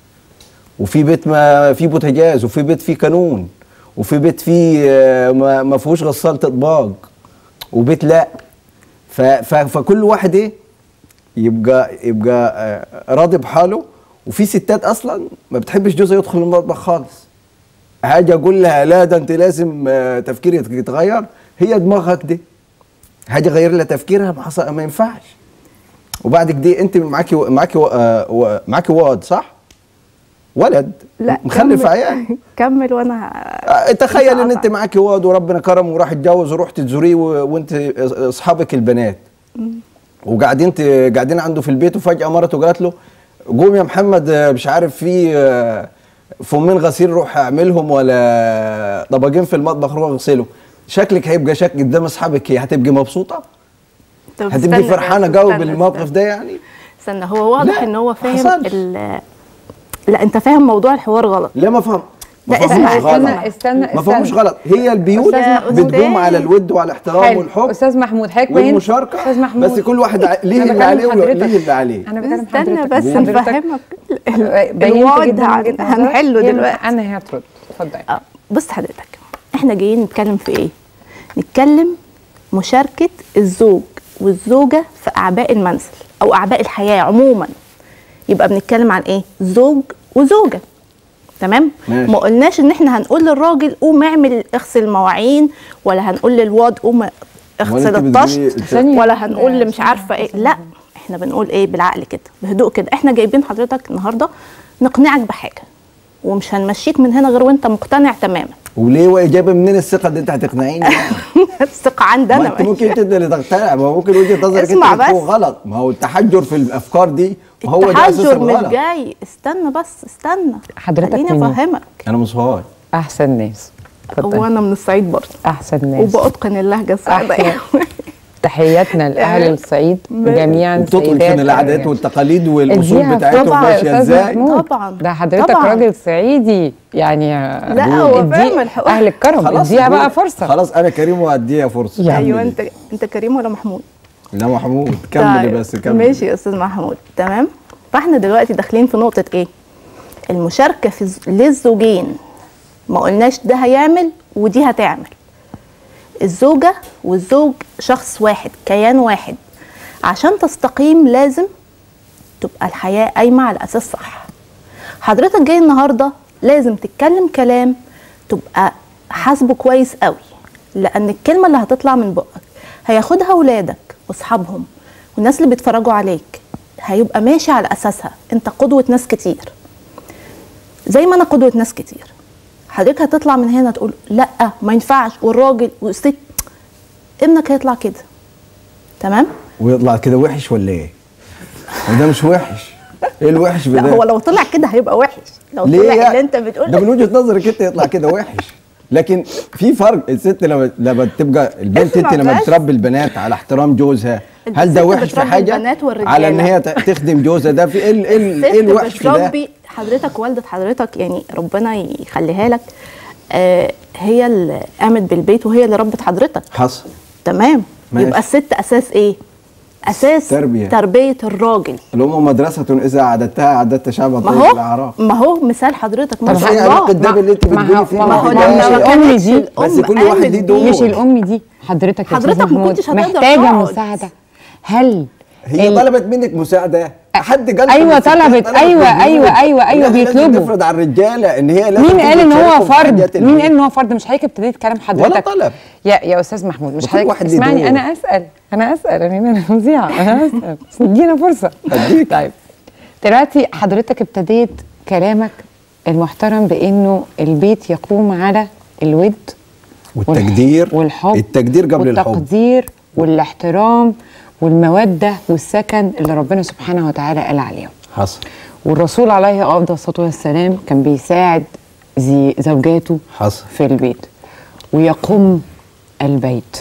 وفي بيت ما فيه بوتاجاز وفي بيت فيه كانون وفي بيت فيه آه، ما ما فيهوش غسالة اطباق وبيت لا ف ف فكل واحد ايه يبقى يبقى آه، راضي بحاله وفي ستات اصلا ما بتحبش جوزها يدخل المطبخ خالص هاجي اقول لها لا ده انت لازم آه، تفكيرك يتغير هي دماغها كده هاجي اغير لها تفكيرها ما حصل ما ينفعش وبعد كده انت معاكي معاكي آه، و- معاكي واد صح؟ ولد
لا
مخلف
كمل-
عيال
كمل وانا
آه، تخيل ان انت معاكي واد وربنا كرم وراح يتجوز ورحت تزوريه و- وانت اصحابك البنات وقاعدين ت- قاعدين عنده في البيت وفجاه مرته قالت له قوم يا محمد آه، مش عارف في آه، فمين غسيل روح اعملهم ولا طبقين في المطبخ روح اغسله شكلك هيبقى شكل قدام اصحابك ايه هتبقي مبسوطه
طب
هتبقي
استنى
فرحانه
بس،
قوي
استنى،
بالموقف
استنى.
ده يعني
استنى هو واضح
لا،
ان هو فاهم
حصلش.
ال- لا انت فاهم موضوع الحوار غلط
لا ما فهم ما
لا
فهموش
اسمع
غلط
استنى استنى
ما فهموش غلط هي البيوت
أستاذ
بتقوم
محمود.
على الود وعلى الاحترام
حلو.
والحب
استاذ محمود حضرتك بينت-
والمشاركه
استاذ محمود
بس كل واحد ع- ليه
أنا
اللي عليه
بكلم
وليه
حضرتك.
اللي عليه
انا بكلم
استنى
حضرتك
بس
حضرتك
نفهمك
بينت
الوعد
جدا
هن-
وجهة نظرك.
هنحله
هي-
دلوقتي
انا هي ترد اتفضلي
آه، بص حضرتك احنا جايين نتكلم في ايه نتكلم مشاركة الزوج والزوجة في أعباء المنزل أو أعباء الحياة عموما يبقى بنتكلم عن ايه زوج وزوجة تمام
ماشي.
ما قلناش ان احنا هنقول للراجل قوم اعمل اغسل المواعين ولا هنقول للواد قوم اغسل
أنت
الطشت
بتقولي- ثانية
ولا
واحدة
هنقول
يا
اللي مش عارفه ايه لا احنا بنقول ايه بالعقل كده بهدوء كده احنا جايبين حضرتك النهارده نقنعك بحاجه ومش هنمشيك من هنا غير وانت مقتنع تماما
وليه وجايبه منين الثقه اللي انت هتقنعيني
الثقه عندنا
ما انت ممكن انت اللي تقتنع ما هو ممكن وجهه نظرك انت
اسمع
اللي تكون
بس.
غلط ما هو التحجر في الافكار دي هو ده اساس
التحجر مش
الغلط
جاي استنى بس استنى
حضرتك
خليني
منين؟
افهمك
انا مصهاي
احسن ناس اتفضلي.
وانا من الصعيد برضه
احسن ناس
وبأتقن اللهجه الصعيديه
تحياتنا لاهل الصعيد جميعا
وبتتقن
سيدات
العادات
ورجال.
والتقاليد والاصول
اديها
بتاعتهم
طبعا يا
ماشيه
أستاذ
ازاي
محمود.
طبعا
ده حضرتك
طبعاً.
راجل صعيدي يعني
لا، هو
ادي
فاهم الحوار.
اهل الكرم
خلاص
اديها
قول-
بقى فرصه
خلاص انا كريم واديها فرصه
ايوه
كملي.
انت انت كريم ولا محمود
لا محمود كملي
طيب،
بس كملي
ماشي يا استاذ محمود تمام فاحنا دلوقتي داخلين في نقطه ايه المشاركه في الز- للزوجين ما قلناش ده هيعمل ودي هتعمل الزوجه والزوج شخص واحد كيان واحد عشان تستقيم لازم تبقى الحياه قايمه على اساس صح حضرتك جاي النهارده لازم تتكلم كلام تبقى حاسبه كويس قوي لان الكلمه اللي هتطلع من بقك هياخدها ولادك واصحابهم والناس اللي بيتفرجوا عليك هيبقى ماشي على اساسها انت قدوه ناس كتير زي ما انا قدوه ناس كتير حضرتك هتطلع من هنا تقول لا ما ينفعش والراجل والست ابنك هيطلع كده تمام
ويطلع كده وحش ولا ايه؟ وده مش وحش ايه الوحش في
لا
ده؟
هو لو طلع كده هيبقى وحش لو
ليه
طلع
يا-
اللي انت بتقول
ده من وجهه نظرك انت يطلع كده وحش لكن في فرق الست لما لما تبقى البنت
اسمع
انت لما
بس.
بتربي البنات على احترام جوزها هل ده
الست
وحش في
بتربي
حاجه
البنات والرجالة.
على ان هي ت- تخدم جوزها ده في ايه ال- ايه ال- ايه
الست
الوحش في ده
بتربي حضرتك والدة حضرتك يعني ربنا يخليها لك آه هي اللي قامت بالبيت وهي اللي ربت حضرتك
حصل
تمام
ماشي.
يبقى الست اساس ايه اساس
تربية.
تربيه الراجل
الام مدرسه اذا اعددتها اعددت شعبا
ما
طيب
هو
الاعراف
ما هو مثال حضرتك ما
طب
شاء
ايه
الله
علاقه ده باللي انت
ما
بتقولي
هو-
فيه
ما هو
لما
مش
ما
الام
كانتش
دي
الأم
بس كل واحد
قامت
ليه
بيه.
دور
مش الام دي حضرتك يا
حضرتك
أستاذ
ما
محمود
كنتش هتقدر
محتاجه
تقعد.
مساعده هل
هي
ال-
طلبت منك مساعده حد قال
أيوة
إن الستات
طلبت،
طلبت
أيوة،
من
أيوة،
البنات.
أيوة، أيوة،
لا، لازم
بيطلبوا.
نفرض على الرجاله ان هي لازم
مين
تيجي
قال ان هو
تشاركهم في
فرد
حاجات
مين
البيت.
قال ان هو فرد مش حضرتك ابتديت كلام حضرتك
طلب.
يا يا استاذ محمود مش
وكل
حضرتك
واحد ليه
اسمعني
دور.
انا اسال انا اسال انا انا مذيعه انا اسال بس ادينا فرصه طيب دلوقتي حضرتك ابتديت كلامك المحترم بانه البيت يقوم على الود
والتقدير
والحب
التقدير قبل الحب
والتقدير والاحترام والموده والسكن اللي ربنا سبحانه وتعالى قال عليهم
حصل
والرسول عليه افضل الصلاه والسلام كان بيساعد زي زوجاته
حصل
في البيت ويقوم البيت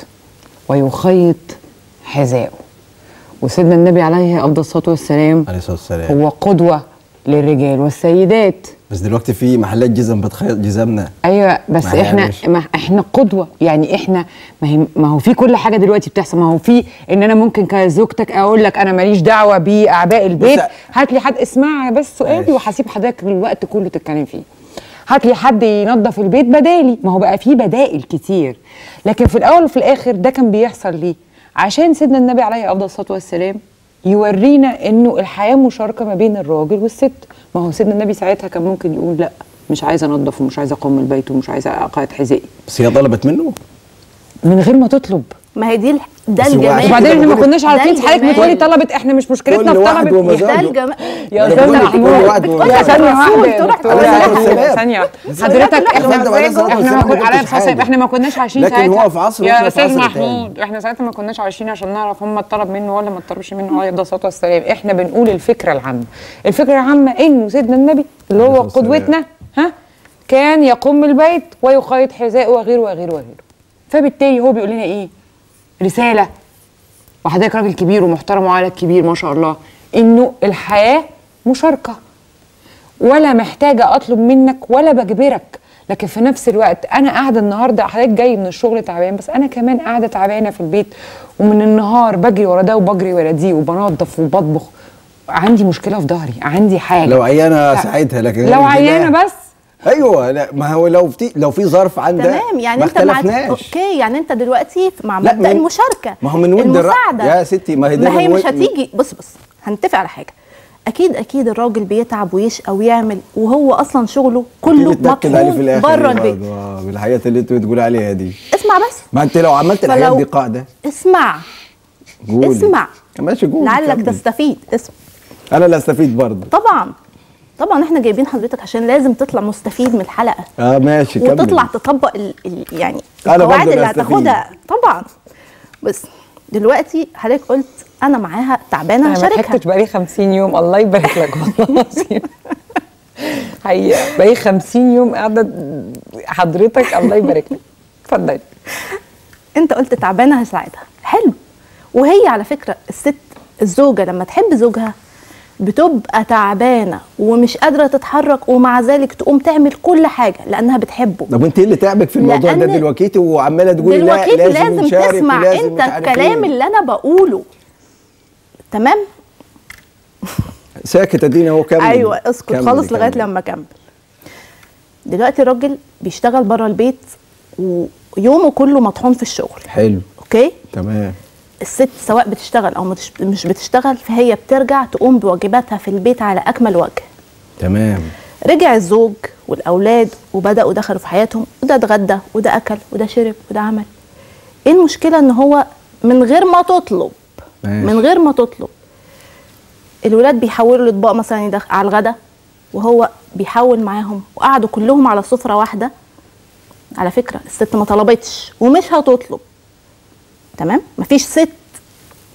ويخيط حذاءه وسيدنا النبي عليه افضل الصلاه والسلام
عليه الصلاه والسلام
هو قدوه للرجال والسيدات
بس دلوقتي في محلات جزم بتخيط جزمنا
ايوه بس
ما هي
احنا
مش-
ما احنا قدوه يعني احنا ما, هي ما هو في كل حاجه دلوقتي بتحصل ما هو في ان انا ممكن كزوجتك اقول لك انا ماليش دعوه باعباء البيت
بس-
هات لي حد اسمع بس سؤالي وهسيب حضرتك الوقت كله تتكلم فيه هات لي حد ينظف البيت بدالي ما هو بقى في بدائل كتير لكن في الاول وفي الاخر ده كان بيحصل ليه عشان سيدنا النبي عليه افضل الصلاه والسلام يورينا انه الحياه مشاركه ما بين الراجل والست ما هو سيدنا النبي ساعتها كان ممكن يقول لا مش عايزه انظف ومش عايزه اقوم البيت ومش عايزه اقعد حذائي
بس هي طلبت منه
من غير ما تطلب
ما هي دي الح- ده
بس هو
الجمال
عشان
وبعدين
كده
احنا ما
بقول-
كناش
ده
عارفين حضرتك
الجمال.
بتقولي طلبت احنا مش مشكلتنا
كل
في
واحد
طلبت
ومزاجه.
ده الجمال
يا
أنا
استاذ
بقول لك كل
محمود
واحد ومزاجه.
ثانية واحدة يا
تروح
دكتورة.
تقول
عليه
ثانية
السلام.
ثانية
بس
حضرتك
أنا
احنا
بعد ما عليه الصلاة
احنا
والسلام
ما
ما
كنا عليه
قلتش
الصلاة والسلام
حاجة.
احنا ما كناش عايشين
لكن
ساعتها
هو في عصر
يا
وإحنا في
استاذ
عصر تاني.
محمود احنا ساعتها ما كناش عايشين عشان نعرف هم اتطلب منه ولا ما اتطلبش منه عليه الصلاة والسلام احنا بنقول الفكرة العامة الفكرة العامة انه سيدنا النبي اللي هو
عليه الصلاة والسلام.
قدوتنا ها كان يقوم البيت ويخيط حذاء وغيره وغيره وغيره فبالتالي هو بيقول لنا ايه رسالة وحضرتك راجل كبير ومحترم وعلى كبير ما شاء الله انه الحياه مشاركه ولا محتاجه اطلب منك ولا بجبرك لكن في نفس الوقت انا قاعده النهارده حضرتك جاي من الشغل تعبان بس انا كمان قاعده تعبانه في البيت ومن النهار بجري ورا ده وبجري ورا دي وبنظف وبطبخ عندي مشكله في ظهري عندي حاجه
لو عيانه
ف-
ساعتها لكن غير
لو
كده-
عيانه بس
ايوه لا ما هو لو في لو في ظرف عندها
تمام يعني
ما
انت مع
اختلفناش
اوكي يعني انت دلوقتي مع
لا،
مبدا
من-
المشاركه
ما هو من ود الر-
المساعده
يا ستي ما هي ده
ما هي
من
مش
ود-
هتيجي بص بص هنتفق على حاجه اكيد اكيد الراجل بيتعب ويشقى ويعمل وهو اصلا شغله كله
تيجي تنكد عليه في
مطحون
الاخر
بره
إيه
البيت
برضه؟ آه، بالحاجات اللي انت بتقول عليها دي
اسمع بس
ما انت لو عملت الحاجات
فلو-
دي قاعده
اسمع
قولي
اسمع
ماشي قول
لعلك
كمل.
تستفيد اسمع
انا اللي استفيد برضه
طبعا طبعا احنا جايبين حضرتك عشان لازم تطلع مستفيد من الحلقه
اه ماشي كمل
وتطلع تطبق ال ال يعني
أنا
القواعد
برضه
اللي
اللي
هتاخدها طبعا بس دلوقتي حضرتك قلت انا معاها تعبانه
انا ما
هشاركها
ضحكتش بقالي 50 يوم الله يبارك لك والله العظيم حقيقه بقالي 50 يوم قاعده حضرتك الله يبارك لك اتفضلي
انت قلت تعبانه هساعدها حلو وهي على فكره الست الزوجه لما تحب زوجها بتبقى تعبانه ومش قادره تتحرك ومع ذلك تقوم تعمل كل حاجه لانها بتحبه
طب انت ايه اللي تعبك في الموضوع ده
لأن
دلوقتي وعماله تقولي لا
دلوقتي
لازم,
لازم,
نشارك
تسمع
ولازم
انت
مش عارف
الكلام
إيه.
اللي انا بقوله تمام
ساكت ادينا هو كمل
ايوه اسكت
كمل،
خالص لغايه
كمل.
لما اكمل دلوقتي الراجل بيشتغل بره البيت ويومه كله مطحون في الشغل
حلو
اوكي
تمام
الست سواء بتشتغل او متش- مش بتشتغل فهي بترجع تقوم بواجباتها في البيت على اكمل وجه
تمام
رجع الزوج والاولاد وبداوا دخلوا في حياتهم وده اتغدى وده اكل وده شرب وده عمل ايه المشكله ان هو من غير ما تطلب
ماشي.
من غير ما تطلب الولاد بيحولوا الاطباق مثلا يدخ- على الغدا وهو بيحول معاهم وقعدوا كلهم على سفره واحده على فكره الست ما طلبتش ومش هتطلب تمام مفيش ست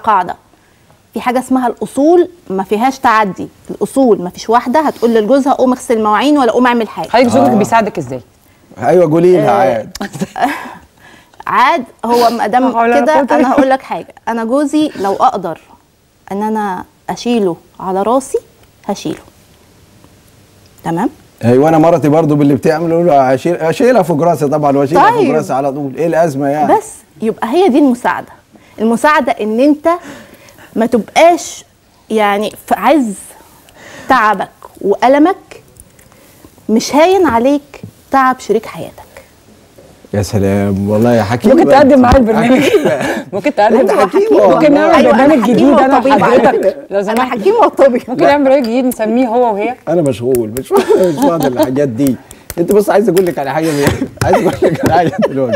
قاعده في حاجه اسمها الاصول ما فيهاش تعدي الاصول ما فيش واحده هتقول لجوزها قوم اغسل المواعين ولا قوم اعمل حاجه
حضرتك زوجك
آه.
بيساعدك ازاي؟
ايوه قولي لها
آه،
عاد
عاد هو ما دام
لا حول ولا
كده
قوة إلا
انا هقول لك حاجه انا جوزي لو اقدر ان انا اشيله على راسي هشيله تمام
ايوه انا مرتي برضو باللي بتعمله اقول له هشيل اشيلها فوق راسي طبعا واشيلها فوق
طيب.
راسي على طول ايه الازمه يعني
بس يبقى هي دي المساعده المساعده ان انت ما تبقاش يعني في عز تعبك والمك مش هاين عليك تعب شريك حياتك
يا سلام والله يا حكيم
ممكن تقدم معايا البرنامج
حكيمة.
ممكن تقدم
أنت حكيمة
ممكن نعمل
أيوة، أنا
برنامج
حكيمة
جديد انا
وطبيبة على
وحضرتك
فكرة.
لو
انا
سمحت
حكيمه وطبيب
ممكن نعمل برنامج جديد نسميه هو وهي
انا مشغول مش مش فاضي الحاجات دي انت بص عايز اقول لك على حاجه عايز اقول لك على حاجه دلوقتي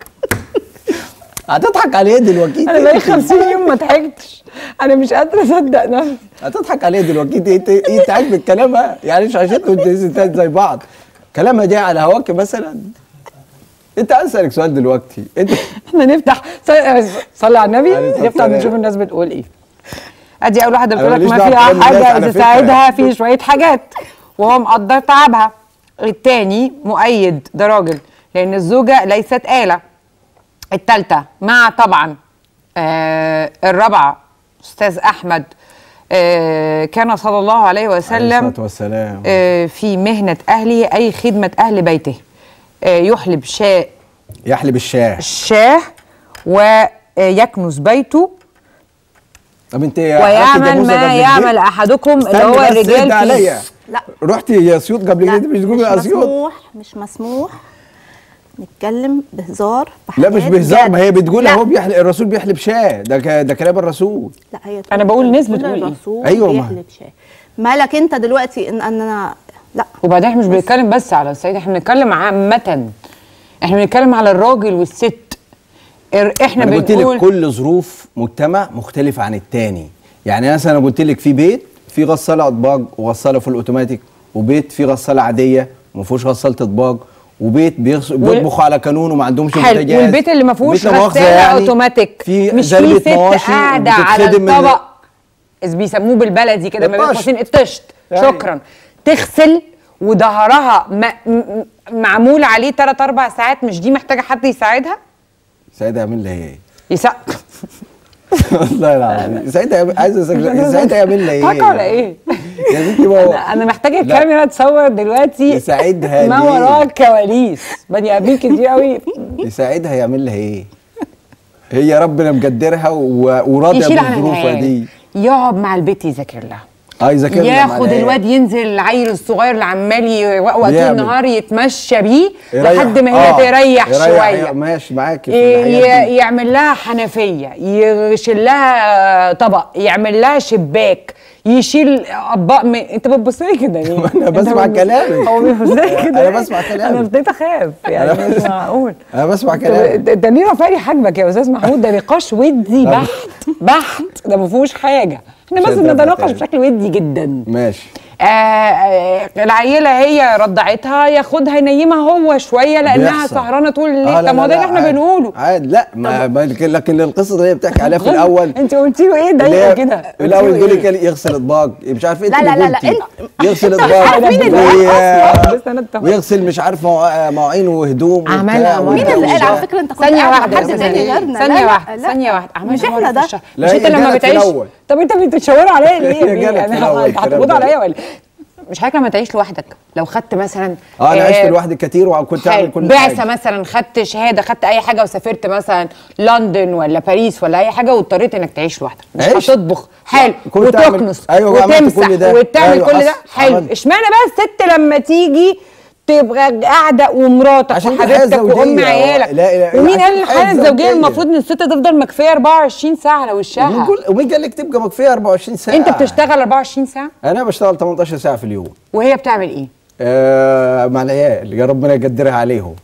هتضحك على ايه دلوقتي
انا بقالي 50 يوم ما ضحكتش انا مش قادره اصدق نفسي
هتضحك على ايه دلوقتي انت انت انت عاجبك كلامها يعني مش عشان انتوا ستات زي بعض كلامها جاي على هواك مثلا انت عايز اسالك سؤال دلوقتي انت
احنا نفتح صل- صلي على النبي
عليه الصلاة
نفتح
والسلام.
نشوف الناس بتقول ايه ادي اول واحده
أنا
بتقول لك
ماليش
ما
دعوة
فيها
بكلام الناس
حاجه
على
اذا
فكرة.
ساعدها في شويه حاجات وهو مقدر تعبها التاني مؤيد ده راجل لان الزوجه ليست آلة التالتة مع طبعا آه الرابعه استاذ احمد آه كان صلى الله عليه
عليه
وسلم
الصلاه والسلام
آه في مهنه اهله اي خدمه اهل بيته آه يحلب شاء
يحلب الشاه
الشاه ويكنس بيته
طب انت يا
ويعمل
حكي جاموسة
ما
قبل
يعمل
كده؟
احدكم اللي
استني
هو
بس
الرجال
انت عليا
فيه
لا
رحتي يا اسيوط قبل كده انت مش تقولي
مش
اسيوط
مسموح مش مسموح نتكلم بهزار
لا مش
بحاجات
بهزار
جد.
ما هي بتقول
لا.
اهو بيحلب الرسول بيحلب شاه ده ك- ده كلام الرسول
لا هي
أنا بقول الناس
بتقول
بتقول إيه؟
الرسول
أيوة، ما-
بيحلب شاي مالك انت دلوقتي ان ان انا لا
وبعدين احنا مش بنتكلم بس على السيد احنا بنتكلم عامة احنا بنتكلم على الراجل والست ار- احنا
انا قلت لك
بنقول
كل ظروف مجتمع مختلف عن التاني يعني مثلا انا قلت لك في بيت في غساله اطباق وغساله فول اوتوماتيك وبيت في غساله عاديه وما فيهوش غساله اطباق وبيت بيغس... بيطبخوا على كانون وما عندهمش
حلو
بوتاجاز
والبيت اللي ما فيهوش
بيت لا مؤاخذة
غسالة
يعني
اوتوماتيك
في
مش في
زلمة
ست
مواشي
قاعدة على
وبتتخدم من-
الطبق إذ بيسموه بالبلدي كده ما
الطشت.
بين الطشت
أيوة.
شكرا تغسل وظهرها م- م- معمول عليه 3 4 ساعات مش دي محتاجه حد يساعدها
سعيد يعمل لها ايه؟
يساعد
والله العظيم سعيد يعمل- عايز اسالك سعيد يعمل لها ايه؟
طاقة ولا ايه؟
يا بنتي ما هو
انا انا محتاجه
لا.
الكاميرا تصور دلوقتي
يساعدها
ما
ليه؟
وراء الكواليس بني ادمين كتير قوي
يساعدها يعمل لها ايه؟ هي ربنا مقدرها و- وراضيه
يشيل عن
بظروفها
العيال
دي
يقعد مع البيت يذاكر لها
اه يذاكر لها مع
ياخد
العيال.
الواد ينزل العيل الصغير اللي عمال يوقوق طول
يعمل.
النهار يتمشى بيه
يريح.
لحد ما هي
آه،
تريح شويه
يريح ماشي معاكي في
ي-
الحاجات دي.
يعمل لها حنفيه يشيل لها طبق يعمل لها شباك يشيل اطباق من... انت بتبص لي كده ليه؟
انا
أنت
بسمع
بتبص-
كلامك
هو بيبص لي كده
انا بسمع كلامك
انا ابتديت اخاف يعني
أنا
مش
بسمع-
معقول
انا بسمع
انت-
كلامك
ده ليه رفاري حاجبك يا استاذ محمود ده نقاش ودي بحت بحت ده ما فيهوش حاجه احنا
مش
بس
هنتفق
بنتناقش
تاني.
بشكل ودي جدا
ماشي
آه آه العيله هي رضعتها ياخدها ينيمها هو شويه لانها
بيحصل.
سهرانه طول الليل
آه، لا،
طب ما هو
لا،
ده
لا،
اللي احنا
عادي.
بنقوله
عادي لا ما ما- لكن لكن القصه اللي هي بتحكي عليها في الاول
انت قلت له ايه
اللي
ضايقه
هي
كده
في الاول تقول لك يغسل اطباق مش عارف ايه
لا،
انت
لا،
اللي
لا، لا،
قلتي.
انت-
يغسل
انت مش
اطباق
عارف مين اللي
وي-
قال أصلاً.
بس انا اتفقت.
ويغسل مش عارف مواع- مواعين وهدوم
عملها
وبتاع
مين اللي قال
وبتاع.
على فكره انت كنت
ثانية
قاعد مع
واحدة
حد
يا
تاني
أستاذ.
غيرنا
ثانية
لا،
واحدة
لا.
ثانية واحدة عملت
مش
حوار
احنا
في
ده
الشهر.
لا،
مش
هي
انت لما
جالت في
بتعيش
الأول.
طب انت بتتشاوروا عليا ليه؟
هي جالت في
يعني
الأول الكلام
هتقبضوا
ده.
عليا ولا مش حضرتك لما تعيش لوحدك لو خدت مثلا
اه انا عشت
آه،
لوحدي كتير وكنت
حلو.
اعمل كل
بعثه
حاجه
مثلا خدت شهاده خدت اي حاجه وسافرت مثلا لندن ولا باريس ولا اي حاجه واضطريت انك تعيش لوحدك مش
عشت.
هتطبخ حلو
كنت أعمل-
وتكنس
أيوة، عملت
وتمسح
كل ده.
وتعمل
أيوة،
كل ده
حصل.
حلو
عملت.
اشمعنى بقى الست لما تيجي تبقى قاعده ومراتك
عشان دي الحياة
وحبيبتك وام
الزوجية.
عيالك
لا، لا،
ومين
عشان
قال
الحياة
الحاله الزوجيه
الزوجية.
المفروض ان الست تفضل مكفيه 24 ساعه على وشها
ومين قال- ومين قال لك تبقى مكفيه 24 ساعه
انت بتشتغل 24 ساعه
انا بشتغل 18 ساعه في اليوم
وهي بتعمل ايه
آه مع العيال يا ربنا يقدرها عليهم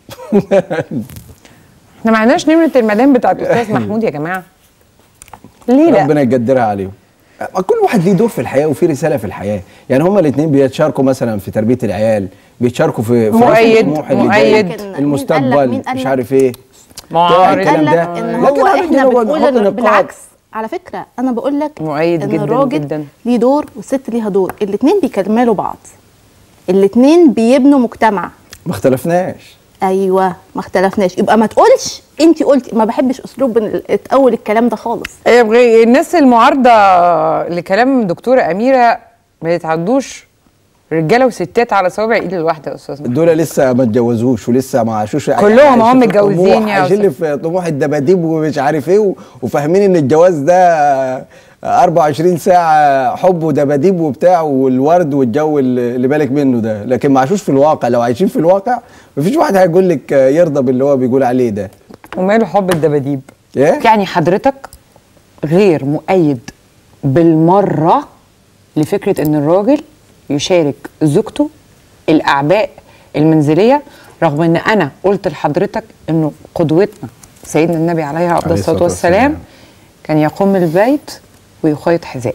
احنا ما عندناش نمره المدام بتاعت الاستاذ محمود يا جماعه ليه لا
ربنا يقدرها عليهم ما كل واحد ليه دور في الحياه وفي رساله في الحياه يعني هما الاثنين بيتشاركوا مثلا في تربيه العيال بيتشاركوا في في رفع
مؤيد-
الطموح اللي جاي،
مؤيد.
لكن مين قال لك-
المستقبل
مين قال
مش
لك-
عارف ايه
معارض.
الكلام
قال لك
ده.
ان
لكن
هو
عادي
احنا
نقعد
بنقول
نحط
إن
نقاط.
بالعكس على فكره انا بقول لك
مؤيد
ان
جدا
الراجل
جدا
ليه دور والست ليها دور الاثنين بيكملوا بعض الاثنين بيبنوا مجتمع
ما اختلفناش
ايوه ما اختلفناش يبقى ما تقولش انت قلتي ما بحبش اسلوب ال- تقول الكلام ده خالص
هي بغي- الناس المعارضه لكلام دكتوره اميره ما يتعدوش رجاله وستات على صوابع ايد الواحده يا استاذ محمد.
دول لسه ما اتجوزوش ولسه ما عاشوش
كلهم هم
عايشين في
متجوزين
طموح،
يا
عايشين في طموح الدباديب ومش عارف ايه و- وفاهمين ان الجواز ده 24 ساعة حب ودباديب وبتاع والورد والجو اللي اللي بالك منه ده لكن ما عاشوش في الواقع لو عايشين في الواقع مفيش واحد هيقول لك يرضى باللي هو بيقول عليه ده
وماله حب الدباديب
ايه
يعني حضرتك غير مؤيد بالمره لفكره ان الراجل يشارك زوجته الاعباء المنزليه رغم ان انا قلت لحضرتك انه قدوتنا سيدنا النبي عليه افضل
عليه
الصلاه
الصلاة
والسلام كان يقوم البيت ويخيط حذائه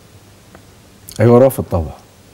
ايوه رافض طبعا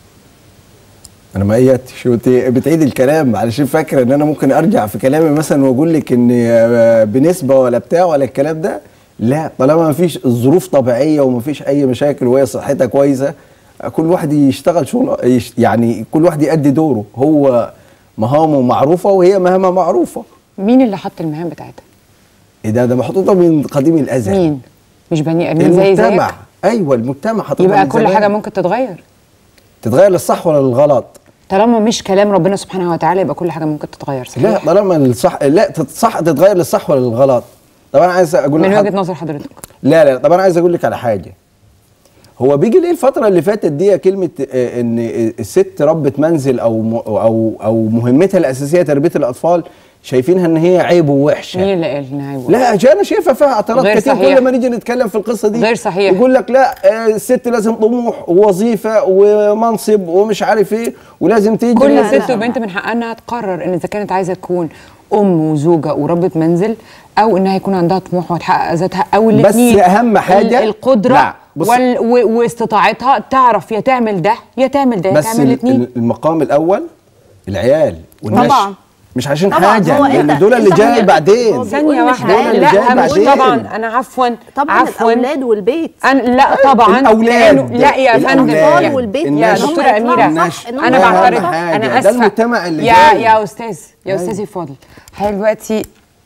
انا ما ايدتش وانت بتعيد الكلام علشان فاكره ان انا ممكن ارجع في كلامي مثلا واقول لك ان آه، بنسبه ولا بتاع ولا الكلام ده لا طالما ما فيش الظروف طبيعيه وما فيش اي مشاكل وهي صحتها كويسه آه، كل واحد يشتغل شغل يش- يعني كل واحد يأدي دوره هو مهامه معروفه وهي مهامها معروفه
مين اللي حط المهام بتاعتها
ايه ده ده محطوطه من قديم الازل
مين مش بني ادمين زي
المجتمع
زيك
ايوه المجتمع حاططها
يبقى
من
كل
زمان.
حاجه ممكن تتغير
تتغير للصح ولا للغلط
طالما مش كلام ربنا سبحانه وتعالى يبقى كل حاجه ممكن تتغير صحيح
لا طالما الصح لا تتصح تتغير للصح ولا للغلط طب انا عايز اقول
من
لحض-
وجهه نظر حضرتك
لا لا طب انا عايز اقول لك على حاجه هو بيجي ليه الفتره اللي فاتت دي كلمه آه، ان الست ربة منزل او م- او او مهمتها الاساسيه تربيه الاطفال شايفينها ان هي عيب ووحشه
مين اللي قال انها عيب
لا عشان انا شايفها فيها اعتراض
غير
كتير
صحيح.
كل ما نيجي نتكلم في القصه دي
غير صحيح.
يقول لك لا آه، الست لازم طموح ووظيفه ومنصب ومش عارف ايه ولازم تيجي
كل
لا،
ست
لا.
وبنت من حقها انها تقرر ان اذا كانت عايزه تكون ام وزوجه وربة منزل او انها يكون عندها طموح وتحقق ذاتها او
بس
الاثنين
أهم حاجة-
القدره
لا، بص-
وال و واستطاعتها تعرف يا تعمل ده يا تعمل ده يا
بس
تعمل
ال-
الاثنين
ال- المقام الاول العيال والنشء
طبعاً.
مش عشان
طبعاً،
حاجه
هو
لان
أنت-
دول اللي
أنت
جاي
حضرتك-
بعدين
ثانية واحدة
دول اللي جاي
لا مش
بعدين
طبعا انا عفوا
طبعا
عفوا
الاولاد والبيت
أنا لا طبعا
الأولاد،
لأنه- لا يا فندم
الأولاد،
يا-
والبيت
يا
النشء.
دكتورة أميرة
النشء.
أنا
ده أهم
بعترض
حاجة.
أنا
ده
آسفة
المجتمع اللي
يا
جاي.
يا أستاذ يا
أيوة.
أستاذي فاضل حضرتك دلوقتي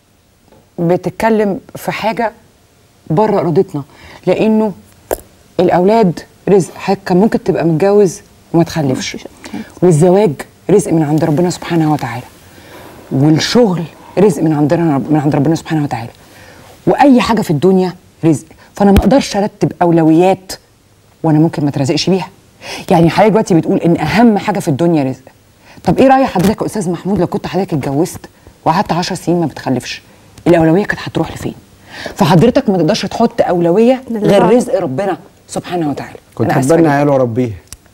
بتتكلم في حاجة بره إرادتنا لأنه الأولاد رزق حضرتك كان ممكن تبقى متجوز وما تخلفش والزواج رزق من عند ربنا سبحانه وتعالى والشغل رزق من عندنا من عند ربنا سبحانه وتعالى واي حاجه في الدنيا رزق فانا ما اقدرش ارتب اولويات وانا ممكن ما اترزقش بيها يعني حضرتك دلوقتي بتقول ان اهم حاجه في الدنيا رزق طب ايه راي حضرتك يا استاذ محمود لو كنت حضرتك اتجوزت وقعدت 10 سنين ما بتخلفش الاولويه كانت هتروح لفين فحضرتك ما تقدرش تحط اولويه غير رزق ربنا سبحانه وتعالى
كنت
أنا آسفة
هتبنى
جداً.
عيال واربيها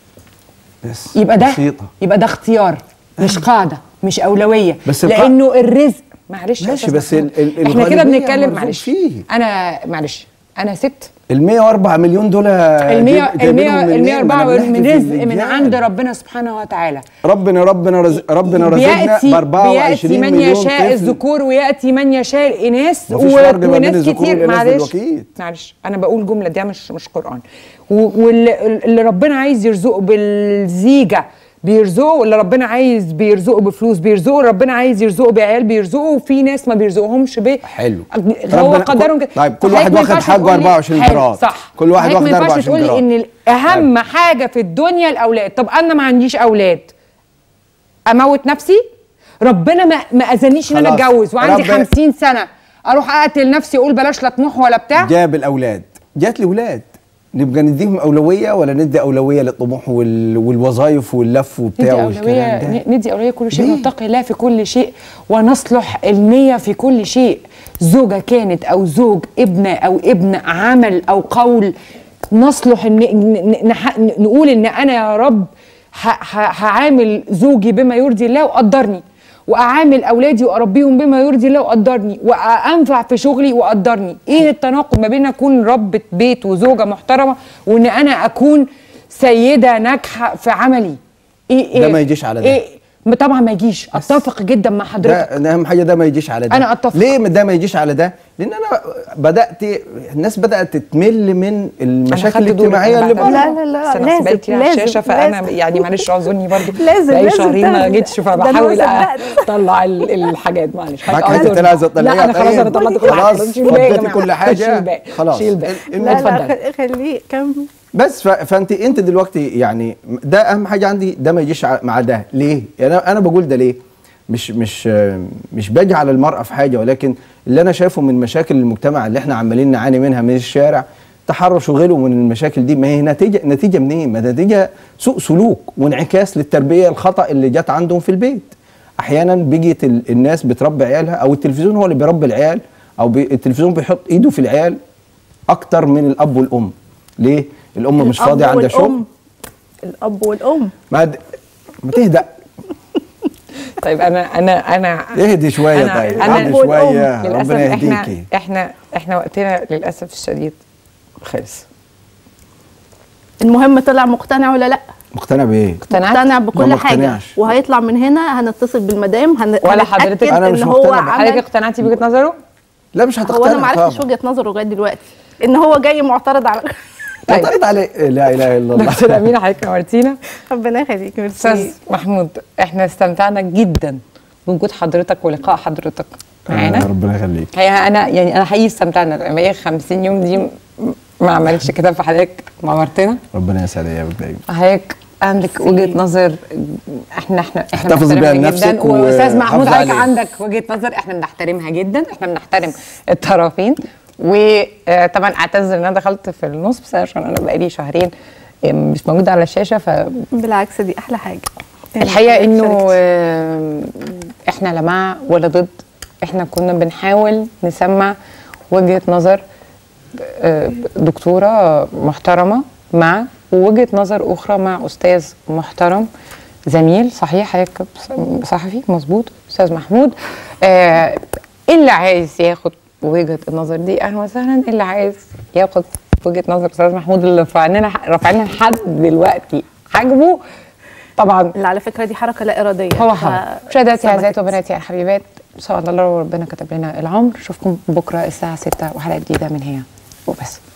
بس
يبقى ده
بسيطه
يبقى ده اختيار مش قاعده مش اولويه
بس القا-
لانه الرزق معلش يا
ماشي
أستاذ
بس
محمود.
ال- ال-
احنا كده
الغالبية
بنتكلم
مرزوق
معلش
فيه.
انا معلش انا ست
ال 104 مليون دول
ال 100
جايب-
ال 100
جايبينهم
ال
منين؟
104
ما أنا
من
بنحكي في
رزق من
الرجال.
عند ربنا سبحانه وتعالى
ربنا ربنا رزق ربنا رزقنا ب
بياتي
24
بياتي من
مليون
يشاء
طفل.
الذكور وياتي من يشاء الاناث
مفيش فرق ما بين
وناس
الذكور
كتير
والإناث
معلش
بالوكيل.
معلش انا بقول جمله دي مش مش قران و- واللي اللي ربنا عايز يرزقه بالزيجه بيرزقه واللي ربنا عايز بيرزقه بفلوس بيرزقه ربنا عايز يرزقه بعيال بيرزقه وفي ناس ما بيرزقهمش ب
حلو
هو
ربنا-
قدرهم كده
طيب كل
فحضرتك
واحد
ما
واخد
ينفعش
حقه
تقولي-
24
حلو،
جرام
صح
كل واحد
حضرتك
واخد
ما ينفعش
24
تقولي
جرام
ان اهم حاجه في الدنيا الاولاد طب انا ما عنديش اولاد اموت نفسي ربنا ما ما اذنيش ان انا
خلاص.
اتجوز وعندي
رب-
50 سنه اروح اقتل نفسي اقول بلاش لا طموح ولا بتاع
جاب الاولاد جات لي ولاد نبقى نديهم اولويه ولا ندي اولويه للطموح وال... والوظائف واللف
ندي
وبتاع
اولويه
والكلام ده
ن- ندي اولويه كل شيء نتقي الله في كل شيء ونصلح النيه في كل شيء زوجه كانت او زوج ابن او ابن عمل او قول نصلح ان ن- ن- نح- نقول ان انا يا رب ه- ه- هعامل زوجي بما يرضي الله وقدرني واعامل اولادي واربيهم بما يرضي الله وقدرني وانفع في شغلي وقدرني ايه التناقض ما بين اكون ربة بيت وزوجه محترمه وان انا اكون سيده ناجحه في عملي ايه
ده ما يجيش على ده.
إيه طبعا ما يجيش اتفق جدا مع حضرتك
ده ده اهم حاجه ده ما يجيش على ده
أنا أتفق.
ليه ده ما يجيش على ده لان انا بدات الناس بدات تتمل من المشاكل
خدت دوري،
الاجتماعيه
أنا
اللي
بعد-
بره
لا، لا، لا، بس أنا
لازم-
سبقتي على
لازم-
الشاشه فانا
لازم.
يعني معلش اعذرني برضو
لازم-
بقالي
لازم
شهرين ما
تعمل.
جيتش
ده أنا
فبحاول
صدقت.
اطلع ال- الحاجات معلش
معاك
حضرتك
حاجه
اعذرني.
تانية عايزه تطلعيها
لا انا خلاص انا طلعت كل حاجه
خلاص
شيل الباقي يا
فضيتي
جماعة.
كل حاجه
شيل الباقي
خلاص
شيل الباقي
الم-
لا
اتفضل.
لا خ- خليه كمل
بس ف... فانت انت دلوقتي يعني ده اهم حاجه عندي ده ما يجيش ع- مع ده ليه؟ يعني انا انا بقول ده ليه؟ مش مش مش باجي على المراه في حاجه ولكن اللي انا شايفه من مشاكل المجتمع اللي احنا عمالين نعاني منها من الشارع تحرش وغيره من المشاكل دي ما هي نتيجه نتيجه منين؟ ما نتيجه سوء سلوك وانعكاس للتربيه الخطا اللي جت عندهم في البيت. احيانا بيجي ال- الناس بتربي عيالها او التلفزيون هو اللي بيربي العيال او بي التلفزيون بيحط ايده في العيال اكتر من الاب والام. ليه؟ الام مش
الأب
فاضيه عندها شغل
والأم. الاب والام
ما د... ما تهدأ
طيب انا انا انا
اهدي شويه
أنا-
طيب
أنا
اهدي شويه
للاسف
ربنا
احنا
يهديكي
احنا احنا وقتنا للاسف الشديد خلص
المهم طلع مقتنع ولا لا
مقتنع بايه؟
مقتنع
ما
بكل حاجه
مقتنعش.
وهيطلع من هنا هنتصل بالمدام هن...
ولا حضرتك
هنتأكد
أنا
ان
مش
هو
مقتنع.
عمل
حضرتك اقتنعتي بوجهه نظره؟
لا مش
هو
هتقتنع
انا ما عرفتش
طبعا
وجهه نظره لغايه دلوقتي ان هو جاي معترض على
معترض عليه لا اله الا الله
دكتور امينه حضرتك نورتينا
ربنا يخليك
استاذ
ميرسي
محمود احنا استمتعنا جدا بوجود حضرتك ولقاء حضرتك معانا
آه، ربنا يخليك
هي انا يعني انا حقيقي استمتعنا لما هي 50 يوم دي م- ما عملتش كده فحضرتك نورتنا
ربنا يسعدك يا ابني
حضرتك عندك وجهه نظر احنا احنا احنا
احتفظي بيها
بنحترمها
لنفسك
جدا واستاذ محمود
وحافظي
حضرتك
عليها.
عندك وجهه نظر احنا بنحترمها جدا احنا بنحترم الطرفين وطبعا اعتذر ان انا دخلت في النص بس عشان انا بقالي شهرين مش موجوده على الشاشه ف
بالعكس دي احلى حاجه
الحقيقه انه آه، احنا لا مع ولا ضد احنا كنا بنحاول نسمع وجهه نظر آه، دكتوره محترمه مع ووجهه نظر اخرى مع استاذ محترم زميل صحيح حضرتك صحفي مظبوط استاذ محمود آه، اللي عايز ياخد وجهه النظر دي اهلا وسهلا اللي عايز ياخد وجهه نظر استاذ محمود اللي رفع لنا رفع لنا لحد دلوقتي حجمه طبعا
اللي على فكره دي حركه لا اراديه
هو
ف-
حرام مشاهداتي اعزائي
ثبتت.
وبناتي يا حبيبات ان شاء الله لو ربنا كتب لنا العمر اشوفكم بكره الساعه 6 وحلقه جديده من هي وبس